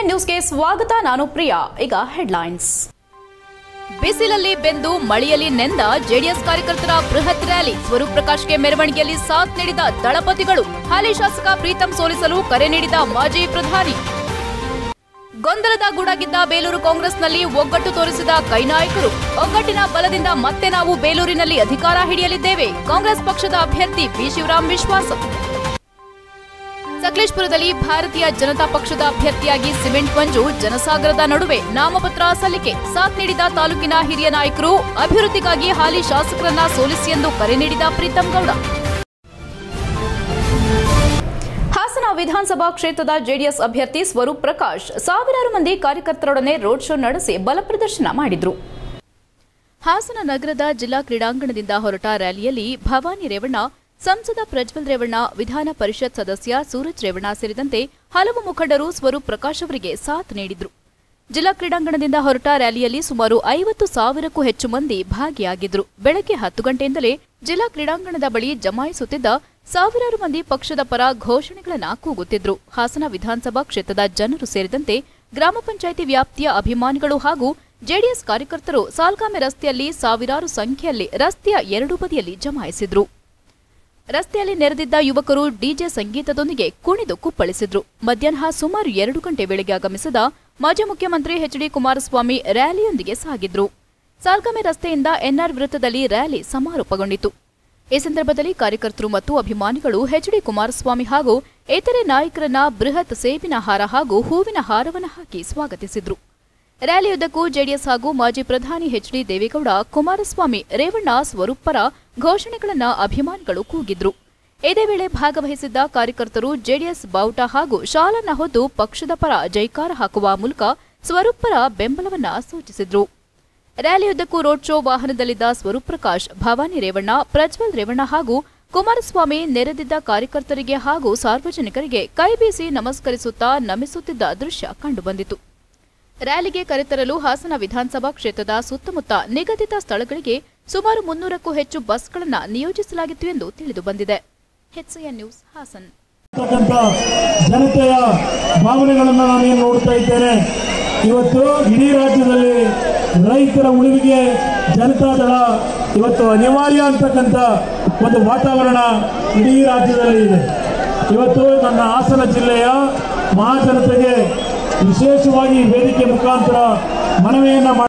N ನ್ಯೂಸ್ಗೆ ಸ್ವಾಗತ ನಾನು ಪ್ರಿಯಾ ಈಗ ಹೆಡ್ಲೈನ್ಸ್ ಬಿಸಿಲಲ್ಲಿ ಬೆಂದು ಮಳೆಯಲ್ಲಿ ನೆಂದ ಜೆಡಿಎಸ್ ಕಾರ್ಯಕರ್ತರ ಬೃಹತ್ ರ್ಯಾಲಿ ಸ್ವರೂಪ್ ಪ್ರಕಾಶ್ಗೆ ಮೆರವಣಿಗೆಯಲ್ಲಿ ಸಾಥ್ ನೀಡಿದ ದಳಪತಿಗಳು ಹಾಲಿ ಶಾಸಕ ಪ್ರೀತಂ ಸೋಲಿಸಲು ಕರೆ ನೀಡಿದ ಮಾಜಿ ಪ್ರಧಾನಿ ಗೊಂದಲದ ಗೂಡಾಗಿದ್ದ ಬೇಲೂರು ಕಾಂಗ್ರೆಸ್ನಲ್ಲಿ ಒಗ್ಗಟ್ಟು ತೋರಿಸಿದ ಕೈನಾಯಕರು ಒಗ್ಗಟ್ಟಿನ ಬಲದಿಂದ ಮತ್ತೆ ನಾವು ಬೇಲೂರಿನಲ್ಲಿ ಅಧಿಕಾರ ಹಿಡಿಯಲಿದ್ದೇವೆ ಕಾಂಗ್ರೆಸ್ ಪಕ್ಷದ ಅಭ್ಯರ್ಥಿ ಬಿ ಶಿವರಾಂ ವಿಶ್ವಾಸ ಸಕಲೇಶ್ಪುರದಲ್ಲಿ ಭಾರತೀಯ ಜನತಾ ಪಕ್ಷದ ಅಭ್ಯರ್ಥಿಯಾಗಿ ಸಿಮೆಂಟ್ ಮಂಜು ಜನಸಾಗರದ ನಡುವೆ ನಾಮಪತ್ರ ಸಲ್ಲಿಕೆ ಸಾಥ್ ನೀಡಿದ ತಾಲೂಕಿನ ಹಿರಿಯ ನಾಯಕರು ಅಭಿವೃದ್ಧಿಗಾಗಿ ಹಾಲಿ ಶಾಸಕರನ್ನ ಸೋಲಿಸಿ ಎಂದು ಕರೆ ನೀಡಿದ ಪ್ರೀತಂ ಗೌಡ ಹಾಸನ ವಿಧಾನಸಭಾ ಕ್ಷೇತ್ರದ ಜೆಡಿಎಸ್ ಅಭ್ಯರ್ಥಿ ಸ್ವರೂಪ್ ಪ್ರಕಾಶ್ ಸಾವಿರಾರು ಮಂದಿ ಕಾರ್ಯಕರ್ತರೊಡನೆ ರೋಡ್ ಶೋ ನಡೆಸಿ ಬಲ ಪ್ರದರ್ಶನ ಮಾಡಿದ್ರು ಹಾಸನ ನಗರದ ಜಿಲ್ಲಾ ಕ್ರೀಡಾಂಗಣದಿಂದ ಹೊರಟ ರ್ಯಾಲಿಯಲ್ಲಿ ಭವಾನಿ ರೇವಣ್ಣ ಸಂಸದ ಪ್ರಜ್ವಲ್ ರೇವಣ್ಣ ವಿಧಾನ ಪರಿಷತ್ ಸದಸ್ಯ ಸೂರಜ್ ರೇವಣ್ಣ ಸೇರಿದಂತೆ ಹಲವು ಮುಖಂಡರು ಸ್ವರೂಪ್ ಪ್ರಕಾಶ್ ಅವರಿಗೆ ಸಾಥ್ ನೀಡಿದ್ರು ಜಿಲ್ಲಾ ಕ್ರೀಡಾಂಗಣದಿಂದ ಹೊರಟ ರ್ಯಾಲಿಯಲ್ಲಿ ಸುಮಾರು ಐವತ್ತು ಸಾವಿರಕ್ಕೂ ಹೆಚ್ಚು ಮಂದಿ ಭಾಗಿಯಾಗಿದ್ರು ಬೆಳಗ್ಗೆ ಹತ್ತು ಗಂಟೆಯಿಂದಲೇ ಜಿಲ್ಲಾ ಕ್ರೀಡಾಂಗಣದ ಬಳಿ ಜಮಾಯಿಸುತ್ತಿದ್ದ ಸಾವಿರಾರು ಮಂದಿ ಪಕ್ಷದ ಪರ ಘೋಷಣೆಗಳನ್ನ ಕೂಗುತ್ತಿದ್ರು ಹಾಸನ ವಿಧಾನಸಭಾ ಕ್ಷೇತ್ರದ ಜನರು ಸೇರಿದಂತೆ ಗ್ರಾಮ ಪಂಚಾಯಿತಿ ವ್ಯಾಪ್ತಿಯ ಅಭಿಮಾನಿಗಳು ಹಾಗೂ ಜೆಡಿಎಸ್ ಕಾರ್ಯಕರ್ತರು ಸಾಲ್ಗಾಮೆ ರಸ್ತೆಯಲ್ಲಿ ಸಾವಿರಾರು ಸಂಖ್ಯೆಯಲ್ಲಿ ರಸ್ತೆಯ ಎರಡೂ ಬದಿಯಲ್ಲಿ ಜಮಾಯಿಸಿದ್ರು ರಸ್ತೆಯಲ್ಲಿ ನೆರೆದಿದ್ದ ಯುವಕರು ಡಿಜೆ ಸಂಗೀತದೊಂದಿಗೆ ಕುಣಿದು ಕುಪ್ಪಳಿಸಿದ್ರು ಮಧ್ಯಾಹ್ನ ಸುಮಾರು ಎರಡು ಗಂಟೆ ವೇಳೆಗೆ ಆಗಮಿಸಿದ ಮಾಜಿ ಮುಖ್ಯಮಂತ್ರಿ ಎಚ್ ಡಿ ಕುಮಾರಸ್ವಾಮಿ ರ್ಯಾಲಿಯೊಂದಿಗೆ ಸಾಗಿದ್ರು ಸಾಲ್ಗಾಮೆ ರಸ್ತೆಯಿಂದ ಎನ್ಆರ್ ವೃತ್ತದಲ್ಲಿ ರ್ಯಾಲಿ ಸಮಾರೋಪಗೊಂಡಿತು ಈ ಸಂದರ್ಭದಲ್ಲಿ ಕಾರ್ಯಕರ್ತರು ಮತ್ತು ಅಭಿಮಾನಿಗಳು ಎಚ್ ಡಿ ಕುಮಾರಸ್ವಾಮಿ ಹಾಗೂ ಇತರೆ ನಾಯಕರನ್ನ ಬೃಹತ್ ಸೇಬಿನ ಹಾರ ಹಾಗೂ ಹೂವಿನ ಹಾರವನ್ನು ಹಾಕಿ ಸ್ವಾಗತಿಸಿದ್ರು ರ್ಯಾಲಿಯುದ್ದಕ್ಕೂ ಜೆಡಿಎಸ್ ಹಾಗೂ ಮಾಜಿ ಪ್ರಧಾನಿ ಎಚ್ ಡಿ ದೇವೇಗೌಡ ಕುಮಾರಸ್ವಾಮಿ ರೇವಣ್ಣ ಸ್ವರೂಪ್ ಪರ ಘೋಷಣೆಗಳನ್ನ ಅಭಿಮಾನಿಗಳು ಕೂಗಿದ್ರು ಇದೇ ವೇಳೆ ಭಾಗವಹಿಸಿದ್ದ ಕಾರ್ಯಕರ್ತರು ಜೆಡಿಎಸ್ ಬಾವುಟ ಹಾಗೂ ಶಾಲನ್ನ ಹೊದ್ದು ಪಕ್ಷದ ಪರ ಜೈಕಾರ ಹಾಕುವ ಮೂಲಕ ಸ್ವರೂಪ್ ಪರ ಬೆಂಬಲವನ್ನ ಸೂಚಿಸಿದ್ರು ರ್ಯಾಲಿಯುದ್ದಕ್ಕೂ ರೋಡ್ ಶೋ ವಾಹನದಲ್ಲಿದ್ದ ಸ್ವರೂಪ್ ಪ್ರಕಾಶ್ ಭವಾನಿ ರೇವಣ್ಣ ಪ್ರಜ್ವಲ್ ರೇವಣ್ಣ ಹಾಗೂ ಕುಮಾರಸ್ವಾಮಿ ನೆರೆದಿದ್ದ ಕಾರ್ಯಕರ್ತರಿಗೆ ಹಾಗೂ ಸಾರ್ವಜನಿಕರಿಗೆ ಕೈಬೀಸಿ ನಮಸ್ಕರಿಸುತ್ತಾ ನಮಿಸುತ್ತಿದ್ದ ದೃಶ್ಯ ಕಂಡುಬಂದಿತು ರ್ಯಾಲಿಗೆ ಕರೆತರಲು ಹಾಸನ ವಿಧಾನಸಭಾ ಕ್ಷೇತ್ರದ ಸುತ್ತಮುತ್ತ ನಿಗದಿತ ಸ್ಥಳಗಳಿಗೆ ಸುಮಾರು ಮುನ್ನೂರಕ್ಕೂ ಹೆಚ್ಚು ಬಸ್ಗಳನ್ನು ನಿಯೋಜಿಸಲಾಗಿತ್ತು ಎಂದು ತಿಳಿದು ಬಂದಿದೆ ಎಚ್ಸಿಎನ್ ನ್ಯೂಸ್ ಹಾಸನ್ ಇರ್ತಕ್ಕಂಥ ಜನತೆಯ ಭಾವನೆಗಳನ್ನು ನಾನೇನು ನೋಡ್ತಾ ಇದ್ದೇನೆ ಇವತ್ತು ಇಡೀ ರಾಜ್ಯದಲ್ಲಿ ರೈತರ ಉಳಿವಿಗೆ ಜನತಾದಳ ಇವತ್ತು ಅನಿವಾರ್ಯ ಅಂತಕ್ಕಂಥ ಒಂದು ವಾತಾವರಣ ಇಡೀ ರಾಜ್ಯದಲ್ಲಿ ಇದೆ ಇವತ್ತು ನನ್ನ ಹಾಸನ ಜಿಲ್ಲೆಯ ಮಹಾಜನತೆಗೆ ವಿಶೇಷವಾಗಿ ಈ ವೇದಿಕೆ ಮುಖಾಂತರ ಮನವಿಯನ್ನ ಮಾಡಿ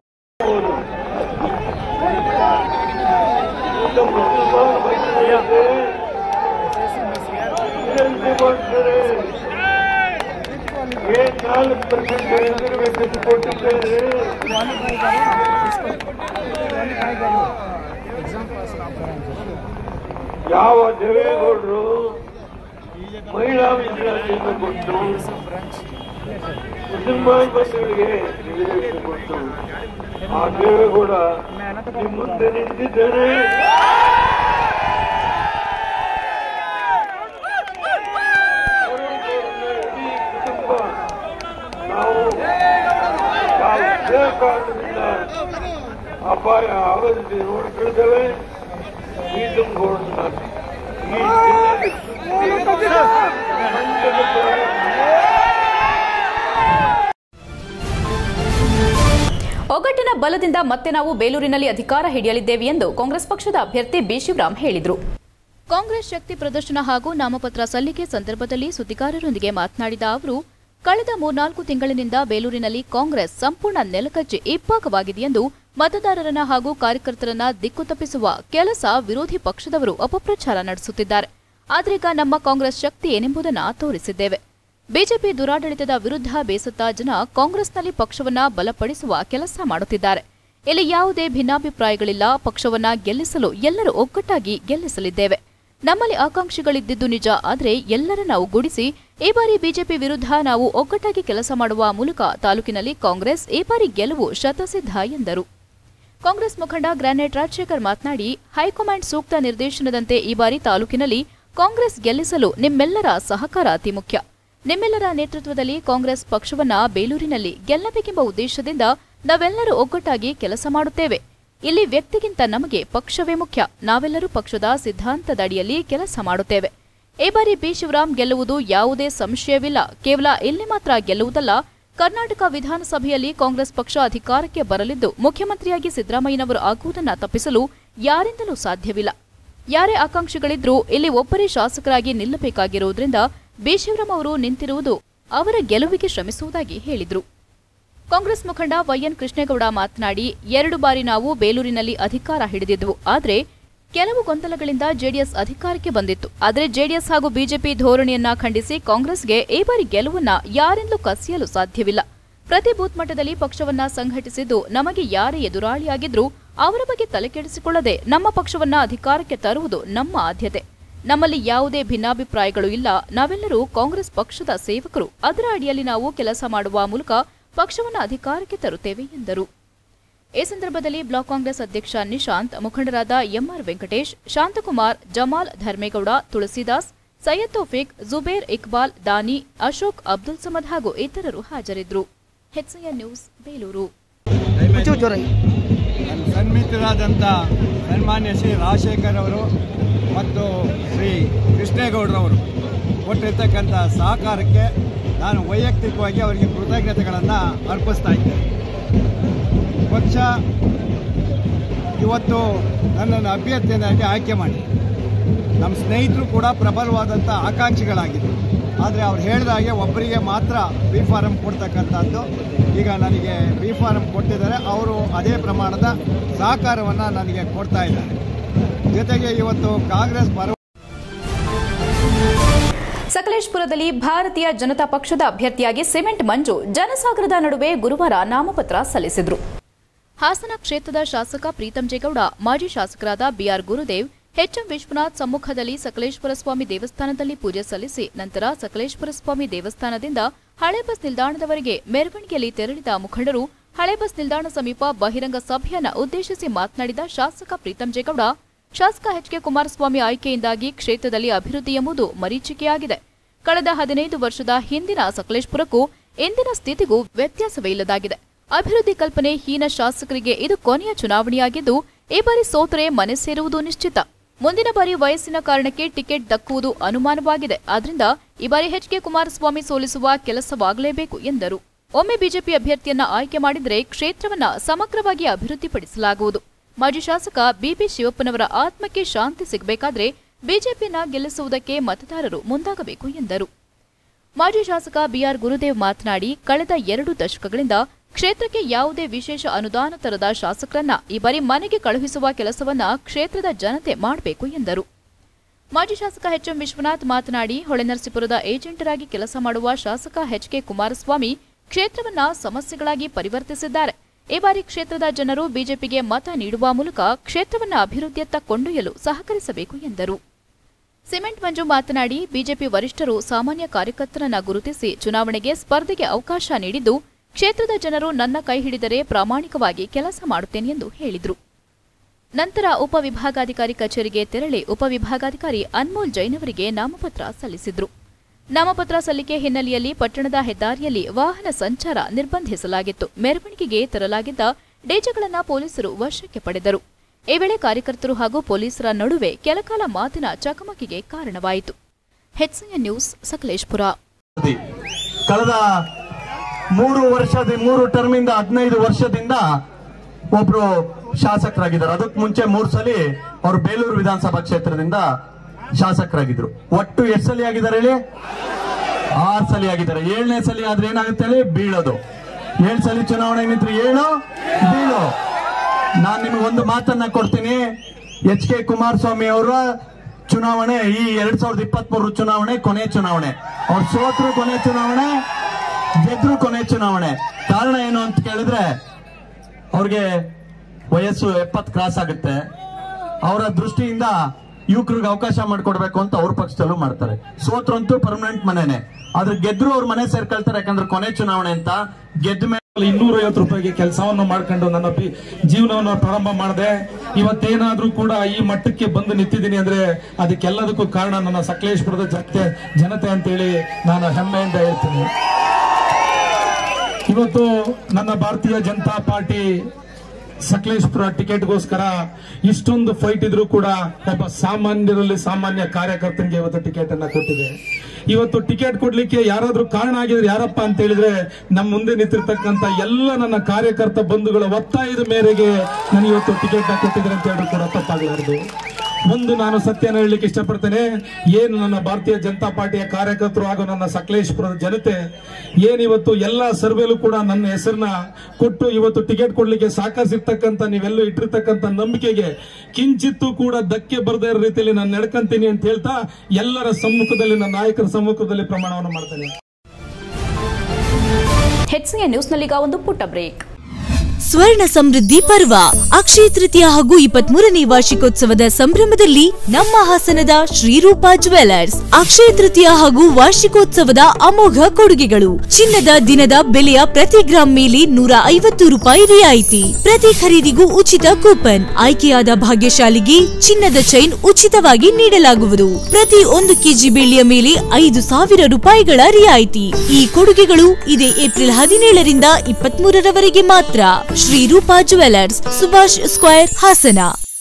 ಏನ್ ನಾಲ್ಕು ಪರ್ಸೆಂಟ್ ರಿಸರ್ವೇಶನ್ ಕೊಟ್ಟಿದ್ದೇನೆ ಯಾವ ದೇವೇಗೌಡರು ಮಹಿಳಾ ಮೀಸಲಾತಿಯನ್ನು ಕೊಟ್ಟು ಮುಸಲ್ಮಾನ್ ಬಸ್ಗಳಿಗೆ ರಿಸರ್ವೇಶನ್ ಕೊಟ್ಟು ಆ ದೇವೇಗೌಡ ನಿಮ್ಮ ಮುಂದೆ ನಿಂತಿದ್ದೇನೆ ಇಡೀ ಕುಟುಂಬ ನಾವು ಯಾವ ಯಾವ ಕಾರಣದಿಂದ ಅಪಾಯ ಆಗದಂತೆ ನೋಡ್ಕೊಳ್ತೇವೆ ಈ ತುಂಬಿಕೊಳ್ಳೋಣ ಈ ಜಿಲ್ಲೆಯಲ್ಲಿ ಮಂಚದ ಪರ ಒಗ್ಗಟ್ಟಿನ ಬಲದಿಂದ ಮತ್ತೆ ನಾವು ಬೇಲೂರಿನಲ್ಲಿ ಅಧಿಕಾರ ಹಿಡಿಯಲಿದ್ದೇವೆ ಎಂದು ಕಾಂಗ್ರೆಸ್ ಪಕ್ಷದ ಅಭ್ಯರ್ಥಿ ಬಿ ಶಿವರಾಮ್ ಹೇಳಿದರು ಕಾಂಗ್ರೆಸ್ ಶಕ್ತಿ ಪ್ರದರ್ಶನ ಹಾಗೂ ನಾಮಪತ್ರ ಸಲ್ಲಿಕೆ ಸಂದರ್ಭದಲ್ಲಿ ಸುದ್ದಿಗಾರರೊಂದಿಗೆ ಮಾತನಾಡಿದ ಅವರು ಕಳೆದ ಮೂರ್ನಾಲ್ಕು ತಿಂಗಳಿನಿಂದ ಬೇಲೂರಿನಲ್ಲಿ ಕಾಂಗ್ರೆಸ್ ಸಂಪೂರ್ಣ ನೆಲಕಚ್ಚಿ ಇಬ್ಬಾಗವಾಗಿದೆ ಎಂದು ಮತದಾರರನ್ನ ಹಾಗೂ ಕಾರ್ಯಕರ್ತರನ್ನ ದಿಕ್ಕು ತಪ್ಪಿಸುವ ಕೆಲಸ ವಿರೋಧಿ ಪಕ್ಷದವರು ಅಪಪ್ರಚಾರ ನಡೆಸುತ್ತಿದ್ದಾರೆ ಆದ್ರೀಗ ನಮ್ಮ ಕಾಂಗ್ರೆಸ್ ಶಕ್ತಿ ಏನೆಂಬುದನ್ನ ತೋರಿಸಿದ್ದೇವೆ ಬಿಜೆಪಿ ದುರಾಡಳಿತದ ವಿರುದ್ಧ ಬೇಸತ್ತ ಜನ ಕಾಂಗ್ರೆಸ್ನಲ್ಲಿ ಪಕ್ಷವನ್ನ ಬಲಪಡಿಸುವ ಕೆಲಸ ಮಾಡುತ್ತಿದ್ದಾರೆ ಇಲ್ಲಿ ಯಾವುದೇ ಭಿನ್ನಾಭಿಪ್ರಾಯಗಳಿಲ್ಲ ಪಕ್ಷವನ್ನ ಗೆಲ್ಲಿಸಲು ಎಲ್ಲರೂ ಒಗ್ಗಟ್ಟಾಗಿ ಗೆಲ್ಲಿಸಲಿದ್ದೇವೆ ನಮ್ಮಲ್ಲಿ ಆಕಾಂಕ್ಷಿಗಳಿದ್ದಿದ್ದು ನಿಜ ಆದರೆ ಎಲ್ಲರ ನಾವು ಗುಡಿಸಿ ಈ ಬಾರಿ ಬಿಜೆಪಿ ವಿರುದ್ಧ ನಾವು ಒಗ್ಗಟ್ಟಾಗಿ ಕೆಲಸ ಮಾಡುವ ಮೂಲಕ ತಾಲೂಕಿನಲ್ಲಿ ಕಾಂಗ್ರೆಸ್ ಈ ಬಾರಿ ಗೆಲುವು ಶತಸಿದ್ಧ ಎಂದರು ಕಾಂಗ್ರೆಸ್ ಮುಖಂಡ ಗ್ರಾನೇಟ್ ರಾಜಶೇಖರ್ ಮಾತನಾಡಿ ಹೈಕಮಾಂಡ್ ಸೂಕ್ತ ನಿರ್ದೇಶನದಂತೆ ಈ ಬಾರಿ ತಾಲೂಕಿನಲ್ಲಿ ಕಾಂಗ್ರೆಸ್ ಗೆಲ್ಲಿಸಲು ನಿಮ್ಮೆಲ್ಲರ ಸಹಕಾರ ಅತಿ ಮುಖ್ಯ ನಿಮ್ಮೆಲ್ಲರ ನೇತೃತ್ವದಲ್ಲಿ ಕಾಂಗ್ರೆಸ್ ಪಕ್ಷವನ್ನ ಬೇಲೂರಿನಲ್ಲಿ ಗೆಲ್ಲಬೇಕೆಂಬ ಉದ್ದೇಶದಿಂದ ನಾವೆಲ್ಲರೂ ಒಗ್ಗಟ್ಟಾಗಿ ಕೆಲಸ ಮಾಡುತ್ತೇವೆ ಇಲ್ಲಿ ವ್ಯಕ್ತಿಗಿಂತ ನಮಗೆ ಪಕ್ಷವೇ ಮುಖ್ಯ ನಾವೆಲ್ಲರೂ ಪಕ್ಷದ ಸಿದ್ಧಾಂತದ ಅಡಿಯಲ್ಲಿ ಕೆಲಸ ಮಾಡುತ್ತೇವೆ ಈ ಬಾರಿ ಬಿ ಶಿವರಾಮ್ ಗೆಲ್ಲುವುದು ಯಾವುದೇ ಸಂಶಯವಿಲ್ಲ ಕೇವಲ ಇಲ್ಲಿ ಮಾತ್ರ ಗೆಲ್ಲುವುದಲ್ಲ ಕರ್ನಾಟಕ ವಿಧಾನಸಭೆಯಲ್ಲಿ ಕಾಂಗ್ರೆಸ್ ಪಕ್ಷ ಅಧಿಕಾರಕ್ಕೆ ಬರಲಿದ್ದು ಮುಖ್ಯಮಂತ್ರಿಯಾಗಿ ಸಿದ್ದರಾಮಯ್ಯನವರು ಆಗುವುದನ್ನ ತಪ್ಪಿಸಲು ಯಾರಿಂದಲೂ ಸಾಧ್ಯವಿಲ್ಲ ಯಾರೇ ಆಕಾಂಕ್ಷಿಗಳಿದ್ರೂ ಇಲ್ಲಿ ಒಬ್ಬರೇ ಶಾಸಕರಾಗಿ ನಿಲ್ಲಬೇಕಾಗಿರುವುದರಿಂದ ಬಿಶಿವರಾಮ್ ಅವರು ನಿಂತಿರುವುದು ಅವರ ಗೆಲುವಿಗೆ ಶ್ರಮಿಸುವುದಾಗಿ ಹೇಳಿದ್ರು ಕಾಂಗ್ರೆಸ್ ಮುಖಂಡ ವೈಎನ್ ಕೃಷ್ಣೇಗೌಡ ಮಾತನಾಡಿ ಎರಡು ಬಾರಿ ನಾವು ಬೇಲೂರಿನಲ್ಲಿ ಅಧಿಕಾರ ಹಿಡಿದಿದ್ವು ಆದರೆ ಕೆಲವು ಗೊಂದಲಗಳಿಂದ ಜೆಡಿಎಸ್ ಅಧಿಕಾರಕ್ಕೆ ಬಂದಿತ್ತು ಆದರೆ ಜೆಡಿಎಸ್ ಹಾಗೂ ಬಿಜೆಪಿ ಧೋರಣೆಯನ್ನ ಖಂಡಿಸಿ ಕಾಂಗ್ರೆಸ್ಗೆ ಈ ಬಾರಿ ಗೆಲುವನ್ನ ಯಾರಿಂದಲೂ ಕಸಿಯಲು ಸಾಧ್ಯವಿಲ್ಲ ಪ್ರತಿ ಬೂತ್ ಮಟ್ಟದಲ್ಲಿ ಪಕ್ಷವನ್ನ ಸಂಘಟಿಸಿದ್ದು ನಮಗೆ ಯಾರೇ ಎದುರಾಳಿಯಾಗಿದ್ರೂ ಅವರ ಬಗ್ಗೆ ತಲೆಕೆಡಿಸಿಕೊಳ್ಳದೆ ನಮ್ಮ ಪಕ್ಷವನ್ನ ಅಧಿಕಾರಕ್ಕೆ ತರುವುದು ನಮ್ಮ ಆದ್ಯತೆ ನಮ್ಮಲ್ಲಿ ಯಾವುದೇ ಭಿನ್ನಾಭಿಪ್ರಾಯಗಳು ಇಲ್ಲ ನಾವೆಲ್ಲರೂ ಕಾಂಗ್ರೆಸ್ ಪಕ್ಷದ ಸೇವಕರು ಅದರ ಅಡಿಯಲ್ಲಿ ನಾವು ಕೆಲಸ ಮಾಡುವ ಮೂಲಕ ಪಕ್ಷವನ್ನು ಅಧಿಕಾರಕ್ಕೆ ತರುತ್ತೇವೆ ಎಂದರು ಈ ಸಂದರ್ಭದಲ್ಲಿ ಬ್ಲಾಕ್ ಕಾಂಗ್ರೆಸ್ ಅಧ್ಯಕ್ಷ ನಿಶಾಂತ್ ಮುಖಂಡರಾದ ಎಂಆರ್ ವೆಂಕಟೇಶ್ ಶಾಂತಕುಮಾರ್ ಜಮಾಲ್ ಧರ್ಮೇಗೌಡ ತುಳಸಿದಾಸ್ ಸೈಯದ್ ತೌಫಿಕ್ ಜುಬೇರ್ ಇಕ್ಬಾಲ್ ದಾನಿ ಅಶೋಕ್ ಅಬ್ದುಲ್ ಸಮದ್ ಹಾಗೂ ಇತರರು ಹಾಜರಿದ್ದರು ಹೆಚ್ಐಎನ್ ನ್ಯೂಸ್ ಬೇಲೂರು ಒಂಚೂರು ಜೋರಾಗಿ ನನ್ನ ಸನ್ಮಿತ್ರರಾದಂಥ ಸನ್ಮಾನ್ಯ ಶ್ರೀ ರಾಜಶೇಖರ್ ಅವರು ಮತ್ತು ಶ್ರೀ ಕೃಷ್ಣೇಗೌಡರವರು ಕೊಟ್ಟಿರ್ತಕ್ಕಂಥ ಸಹಕಾರಕ್ಕೆ ನಾನು ವೈಯಕ್ತಿಕವಾಗಿ ಅವರಿಗೆ ಕೃತಜ್ಞತೆಗಳನ್ನು ಅರ್ಪಿಸ್ತಾ ಇದ್ದೇನೆ ಪಕ್ಷ ಇವತ್ತು ನನ್ನನ್ನು ಅಭ್ಯರ್ಥಿಯನ್ನಾಗಿ ಆಯ್ಕೆ ಮಾಡಿ ನಮ್ಮ ಸ್ನೇಹಿತರು ಕೂಡ ಪ್ರಬಲವಾದಂಥ ಆಕಾಂಕ್ಷಿಗಳಾಗಿದ್ದರು ಆದರೆ ಅವ್ರು ಹೇಳಿದ ಹಾಗೆ ಒಬ್ಬರಿಗೆ ಮಾತ್ರ ಬಿ ಫಾರಂ ಕೊಡ್ತಕ್ಕಂಥದ್ದು ಈಗ ನನಗೆ ಬಿ ಫಾರಂ ಕೊಟ್ಟಿದ್ದಾರೆ ಅವರು ಅದೇ ಪ್ರಮಾಣದ ಸಹಕಾರವನ್ನು ನನಗೆ ಕೊಡ್ತಾ ಇದ್ದಾರೆ ಜೊತೆಗೆ ಇವತ್ತು ಕಾಂಗ್ರೆಸ್ ಬರ ಸಕಲೇಶ್ಪುರದಲ್ಲಿ ಭಾರತೀಯ ಜನತಾ ಪಕ್ಷದ ಅಭ್ಯರ್ಥಿಯಾಗಿ ಸಿಮೆಂಟ್ ಮಂಜು ಜನಸಾಗರದ ನಡುವೆ ಗುರುವಾರ ನಾಮಪತ್ರ ಸಲ್ಲಿಸಿದ್ರು ಹಾಸನ ಕ್ಷೇತ್ರದ ಶಾಸಕ ಪ್ರೀತಂ ಜೇಗೌಡ ಮಾಜಿ ಶಾಸಕರಾದ ಬಿಆರ್ ಗುರುದೇವ್ ಎಚ್ಎಂ ವಿಶ್ವನಾಥ್ ಸಮ್ಮುಖದಲ್ಲಿ ಸಕಲೇಶ್ವರ ಸ್ವಾಮಿ ದೇವಸ್ಥಾನದಲ್ಲಿ ಪೂಜೆ ಸಲ್ಲಿಸಿ ನಂತರ ಸಕಲೇಶ್ವರ ಸ್ವಾಮಿ ದೇವಸ್ಥಾನದಿಂದ ಹಳೆ ಬಸ್ ನಿಲ್ದಾಣದವರೆಗೆ ಮೆರವಣಿಗೆಯಲ್ಲಿ ತೆರಳಿದ ಮುಖಂಡರು ಹಳೆ ಬಸ್ ನಿಲ್ದಾಣ ಸಮೀಪ ಬಹಿರಂಗ ಸಭೆಯನ್ನ ಉದ್ದೇಶಿಸಿ ಮಾತನಾಡಿದ ಶಾಸಕ ಪ್ರೀತಂ ಜೇಗೌಡ ಶಾಸಕ ಎಚ್ ಕೆ ಕುಮಾರಸ್ವಾಮಿ ಆಯ್ಕೆಯಿಂದಾಗಿ ಕ್ಷೇತ್ರದಲ್ಲಿ ಅಭಿವೃದ್ಧಿ ಎಂಬುದು ಮರೀಚಿಕೆಯಾಗಿದೆ ಕಳೆದ ಹದಿನೈದು ವರ್ಷದ ಹಿಂದಿನ ಸಕಲೇಶ್ಪುರಕ್ಕೂ ಇಂದಿನ ಸ್ಥಿತಿಗೂ ವ್ಯತ್ಯಾಸವೇ ಇಲ್ಲದಾಗಿದೆ ಅಭಿವೃದ್ಧಿ ಕಲ್ಪನೆ ಹೀನ ಶಾಸಕರಿಗೆ ಇದು ಕೊನೆಯ ಚುನಾವಣೆಯಾಗಿದ್ದು ಈ ಬಾರಿ ಸೋತರೆ ಮನೆ ಸೇರುವುದು ನಿಶ್ಚಿತ ಮುಂದಿನ ಬಾರಿ ವಯಸ್ಸಿನ ಕಾರಣಕ್ಕೆ ಟಿಕೆಟ್ ದಕ್ಕುವುದು ಅನುಮಾನವಾಗಿದೆ ಆದ್ರಿಂದ ಈ ಬಾರಿ ಎಚ್ ಕೆ ಕುಮಾರಸ್ವಾಮಿ ಸೋಲಿಸುವ ಕೆಲಸವಾಗಲೇಬೇಕು ಎಂದರು ಒಮ್ಮೆ ಬಿಜೆಪಿ ಅಭ್ಯರ್ಥಿಯನ್ನ ಆಯ್ಕೆ ಮಾಡಿದರೆ ಕ್ಷೇತ್ರವನ್ನ ಸಮಗ್ರವಾಗಿ ಅಭಿವೃದ್ಧಿಪಡಿಸಲಾಗುವುದು ಮಾಜಿ ಶಾಸಕ ಬಿಪಿ ಶಿವಪ್ಪನವರ ಆತ್ಮಕ್ಕೆ ಶಾಂತಿ ಸಿಗಬೇಕಾದ್ರೆ ಬಿಜೆಪಿಯನ್ನ ಗೆಲ್ಲಿಸುವುದಕ್ಕೆ ಮತದಾರರು ಮುಂದಾಗಬೇಕು ಎಂದರು ಮಾಜಿ ಶಾಸಕ ಬಿಆರ್ ಗುರುದೇವ್ ಮಾತನಾಡಿ ಕಳೆದ ಎರಡು ದಶಕಗಳಿಂದ ಕ್ಷೇತ್ರಕ್ಕೆ ಯಾವುದೇ ವಿಶೇಷ ಅನುದಾನ ತರದ ಶಾಸಕರನ್ನ ಈ ಬಾರಿ ಮನೆಗೆ ಕಳುಹಿಸುವ ಕೆಲಸವನ್ನ ಕ್ಷೇತ್ರದ ಜನತೆ ಮಾಡಬೇಕು ಎಂದರು ಮಾಜಿ ಶಾಸಕ ಎಚ್ಎಂ ವಿಶ್ವನಾಥ್ ಮಾತನಾಡಿ ಹೊಳೆನರಸೀಪುರದ ಏಜೆಂಟರಾಗಿ ಕೆಲಸ ಮಾಡುವ ಶಾಸಕ ಎಚ್ ಕೆ ಕುಮಾರಸ್ವಾಮಿ ಕ್ಷೇತ್ರವನ್ನ ಸಮಸ್ಯೆಗಳಾಗಿ ಪರಿವರ್ತಿಸಿದ್ದಾರೆ ಈ ಬಾರಿ ಕ್ಷೇತ್ರದ ಜನರು ಬಿಜೆಪಿಗೆ ಮತ ನೀಡುವ ಮೂಲಕ ಕ್ಷೇತ್ರವನ್ನ ಅಭಿವೃದ್ಧಿಯತ್ತ ಕೊಂಡೊಯ್ಯಲು ಸಹಕರಿಸಬೇಕು ಎಂದರು ಸಿಮೆಂಟ್ ಮಂಜು ಮಾತನಾಡಿ ಬಿಜೆಪಿ ವರಿಷ್ಠರು ಸಾಮಾನ್ಯ ಕಾರ್ಯಕರ್ತರನ್ನ ಗುರುತಿಸಿ ಚುನಾವಣೆಗೆ ಸ್ಪರ್ಧೆಗೆ ಅವಕಾಶ ನೀಡಿದ್ದು ಕ್ಷೇತ್ರದ ಜನರು ನನ್ನ ಕೈ ಹಿಡಿದರೆ ಪ್ರಾಮಾಣಿಕವಾಗಿ ಕೆಲಸ ಮಾಡುತ್ತೇನೆ ಎಂದು ಹೇಳಿದರು ನಂತರ ಉಪವಿಭಾಗಾಧಿಕಾರಿ ಕಚೇರಿಗೆ ತೆರಳಿ ಉಪವಿಭಾಗಾಧಿಕಾರಿ ಅನ್ಮೋಲ್ ಜೈನ್ ಅವರಿಗೆ ನಾಮಪತ್ರ ಸಲ್ಲಿಸಿದ್ರು ನಾಮಪತ್ರ ಸಲ್ಲಿಕೆ ಹಿನ್ನೆಲೆಯಲ್ಲಿ ಪಟ್ಟಣದ ಹೆದ್ದಾರಿಯಲ್ಲಿ ವಾಹನ ಸಂಚಾರ ನಿರ್ಬಂಧಿಸಲಾಗಿತ್ತು ಮೆರವಣಿಗೆಗೆ ತರಲಾಗಿದ್ದ ಡೇಜೆಗಳನ್ನು ಪೊಲೀಸರು ವಶಕ್ಕೆ ಪಡೆದರು ಈ ವೇಳೆ ಕಾರ್ಯಕರ್ತರು ಹಾಗೂ ಪೊಲೀಸರ ನಡುವೆ ಕೆಲಕಾಲ ಮಾತಿನ ಚಕಮಕಿಗೆ ಕಾರಣವಾಯಿತು ಹೆಚ್ಸಿಎನ್ ನ್ಯೂಸ್ ಸಕಲೇಶ್ಪುರ ಕಳೆದ ಮೂರು ವರ್ಷದ ಮೂರು ಟರ್ಮ್ ಇಂದ ಹದಿನೈದು ವರ್ಷದಿಂದ ಒಬ್ರು ಶಾಸಕರಾಗಿದ್ದಾರೆ ಅದಕ್ಕೆ ಮುಂಚೆ ಮೂರ್ ಸಲಿ ಅವರು ಬೇಲೂರು ವಿಧಾನಸಭಾ ಕ್ಷೇತ್ರದಿಂದ ಶಾಸಕರಾಗಿದ್ರು ಒಟ್ಟು ಎಷ್ಟು ಸಲಿ ಆಗಿದ್ದಾರೆ ಹೇಳಿ ಆರ್ ಸಲಿ ಆಗಿದ್ದಾರೆ ಏಳನೇ ಸಲಿ ಆದ್ರೆ ಏನಾಗುತ್ತೆ ಹೇಳಿ ಬೀಳೋದು ಏಳು ಸಲಿ ಚುನಾವಣೆ ನಿಂತ್ರೆ ಏಳು ಬೀಳು ನಾನ್ ನಿಮಗೆ ಒಂದು ಮಾತನ್ನ ಕೊಡ್ತೀನಿ ಎಚ್ ಕೆ ಕುಮಾರಸ್ವಾಮಿ ಅವರ ಚುನಾವಣೆ ಈ ಎರಡ್ ಸಾವಿರದ ಇಪ್ಪತ್ತ್ ಮೂರು ಚುನಾವಣೆ ಕೊನೆ ಚುನಾವಣೆ ಅವ್ರು ಸೋತ್ರು ಕೊನೆ ಚುನಾವಣೆ ಗೆದ್ರು ಕೊನೆ ಚುನಾವಣೆ ಕಾರಣ ಏನು ಅಂತ ಕೇಳಿದ್ರೆ ಅವ್ರಿಗೆ ವಯಸ್ಸು ಎಪ್ಪತ್ ಕ್ರಾಸ್ ಆಗುತ್ತೆ ಅವರ ದೃಷ್ಟಿಯಿಂದ ಯುವಕರಿಗೆ ಅವಕಾಶ ಮಾಡಿಕೊಡ್ಬೇಕು ಅಂತ ಅವ್ರ ಪಕ್ಷದಲ್ಲೂ ಮಾಡ್ತಾರೆ ಸೋತ್ರಂತೂ ಪರ್ಮನೆಂಟ್ ಮನೆನೆ ಆದ್ರೆ ಗೆದ್ರು ಅವ್ರ ಮನೆ ಸೇರ್ಕೊಳ್ತಾರೆ ಯಾಕಂದ್ರೆ ಕೊನೆ ಚುನಾವಣೆ ಅಂತ ಗೆದ್ದ ಮೇಲೆ ಇನ್ನೂರ ಐವತ್ತು ರೂಪಾಯಿಗೆ ಕೆಲಸವನ್ನು ಮಾಡ್ಕೊಂಡು ನನ್ನ ಪಿ- ಜೀವನವನ್ನು ಪ್ರಾರಂಭ ಮಾಡಿದೆ ಇವತ್ತೇನಾದ್ರೂ ಕೂಡ ಈ ಮಟ್ಟಕ್ಕೆ ಬಂದು ನಿಂತಿದ್ದೀನಿ ಅಂದ್ರೆ ಅದಕ್ಕೆಲ್ಲದಕ್ಕೂ ಕಾರಣ ನನ್ನ ಸಕಲೇಶ್ಪುರದ ಜನತೆ ಜನತೆ ಅಂತೇಳಿ ನಾನು ಹೆಮ್ಮೆಯಿಂದ ಹೇಳ್ತೀನಿ ಇವತ್ತು ನನ್ನ ಭಾರತೀಯ ಜನತಾ ಪಾರ್ಟಿ ಸಕಲೇಶ್ಪುರ ಟಿಕೆಟ್ಗೋಸ್ಕರ ಇಷ್ಟೊಂದು ಫೈಟ್ ಇದ್ರೂ ಕೂಡ ಒಬ್ಬ ಸಾಮಾನ್ಯರಲ್ಲಿ ಸಾಮಾನ್ಯ ಕಾರ್ಯಕರ್ತನಿಗೆ ಇವತ್ತು ಟಿಕೆಟ್ ಅನ್ನ ಕೊಟ್ಟಿದೆ ಇವತ್ತು ಟಿಕೆಟ್ ಕೊಡ್ಲಿಕ್ಕೆ ಯಾರಾದ್ರೂ ಕಾರಣ ಆಗಿದ್ರೆ ಯಾರಪ್ಪ ಅಂತ ಹೇಳಿದ್ರೆ ನಮ್ಮ ಮುಂದೆ ನಿಂತಿರ್ತಕ್ಕಂತ ಎಲ್ಲ ನನ್ನ ಕಾರ್ಯಕರ್ತ ಬಂಧುಗಳ ಒತ್ತಾಯದ ಮೇರೆಗೆ ನನಗೆ ಇವತ್ತು ಟಿಕೆಟ್ ಕೊಟ್ಟಿದ್ದಾರೆ ಅಂತ ಹೇಳಿದ್ರು ಕೂಡ ತಪ್ಪಾಗಲಾರದು ಒಂದು ನಾನು ಸತ್ಯನ ಹೇಳಲಿಕ್ಕೆ ಇಷ್ಟಪಡ್ತೇನೆ ಏನು ನನ್ನ ಭಾರತೀಯ ಜನತಾ ಪಾರ್ಟಿಯ ಕಾರ್ಯಕರ್ತರು ಹಾಗೂ ನನ್ನ ಸಕಲೇಶ್ಪುರದ ಜನತೆ ಏನಿವತ್ತು ಎಲ್ಲ ಸರ್ವೆಲೂ ಕೂಡ ನನ್ನ ಹೆಸರನ್ನ ಕೊಟ್ಟು ಇವತ್ತು ಟಿಕೆಟ್ ಕೊಡ್ಲಿಕ್ಕೆ ಸಾಕಸಿರ್ತಕ್ಕಂಥ ನೀವೆಲ್ಲೂ ಇಟ್ಟಿರ್ತಕ್ಕಂಥ ನಂಬಿಕೆಗೆ ಕಿಂಚಿತ್ತೂ ಕೂಡ ಧಕ್ಕೆ ಬರದೇ ಇರೋ ರೀತಿಯಲ್ಲಿ ನಾನು ನಡ್ಕಂತೀನಿ ಅಂತ ಹೇಳ್ತಾ ಎಲ್ಲರ ಸಮ್ಮುಖದಲ್ಲಿ ನನ್ನ ನಾಯಕರ ಸಮ್ಮುಖದಲ್ಲಿ ಪ್ರಮಾಣವನ್ನು ಮಾಡ್ತೇನೆ ಹೆಚ್ಸಿಎ ನ್ಯೂಸ್ನಲ್ಲೀಗ ಒಂದು ಪುಟ್ಟ ಬ್ರೇಕ್ ಸ್ವರ್ಣ ಸಮೃದ್ಧಿ ಪರ್ವ ಅಕ್ಷಯ ತೃತೀಯ ಹಾಗೂ ಇಪ್ಪತ್ಮೂರನೇ ವಾರ್ಷಿಕೋತ್ಸವದ ಸಂಭ್ರಮದಲ್ಲಿ ನಮ್ಮ ಹಾಸನದ ಶ್ರೀರೂಪ ಜ್ಯುವೆಲರ್ಸ್ ಅಕ್ಷಯ ತೃತೀಯ ಹಾಗೂ ವಾರ್ಷಿಕೋತ್ಸವದ ಅಮೋಘ ಕೊಡುಗೆಗಳು ಚಿನ್ನದ ದಿನದ ಬೆಲೆಯ ಪ್ರತಿ ಗ್ರಾಂ ಮೇಲೆ ನೂರ ಐವತ್ತು ರೂಪಾಯಿ ರಿಯಾಯಿತಿ ಪ್ರತಿ ಖರೀದಿಗೂ ಉಚಿತ ಕೂಪನ್ ಆಯ್ಕೆಯಾದ ಭಾಗ್ಯಶಾಲಿಗೆ ಚಿನ್ನದ ಚೈನ್ ಉಚಿತವಾಗಿ ನೀಡಲಾಗುವುದು ಪ್ರತಿ ಒಂದು ಕೆಜಿ ಬೆಳ್ಳಿಯ ಮೇಲೆ ಐದು ಸಾವಿರ ರೂಪಾಯಿಗಳ ರಿಯಾಯಿತಿ ಈ ಕೊಡುಗೆಗಳು ಇದೇ ಏಪ್ರಿಲ್ ಹದಿನೇಳರಿಂದ ಇಪ್ಪತ್ಮೂರರವರೆಗೆ ಮಾತ್ರ Shriroopa jewellers Subhash square Hassan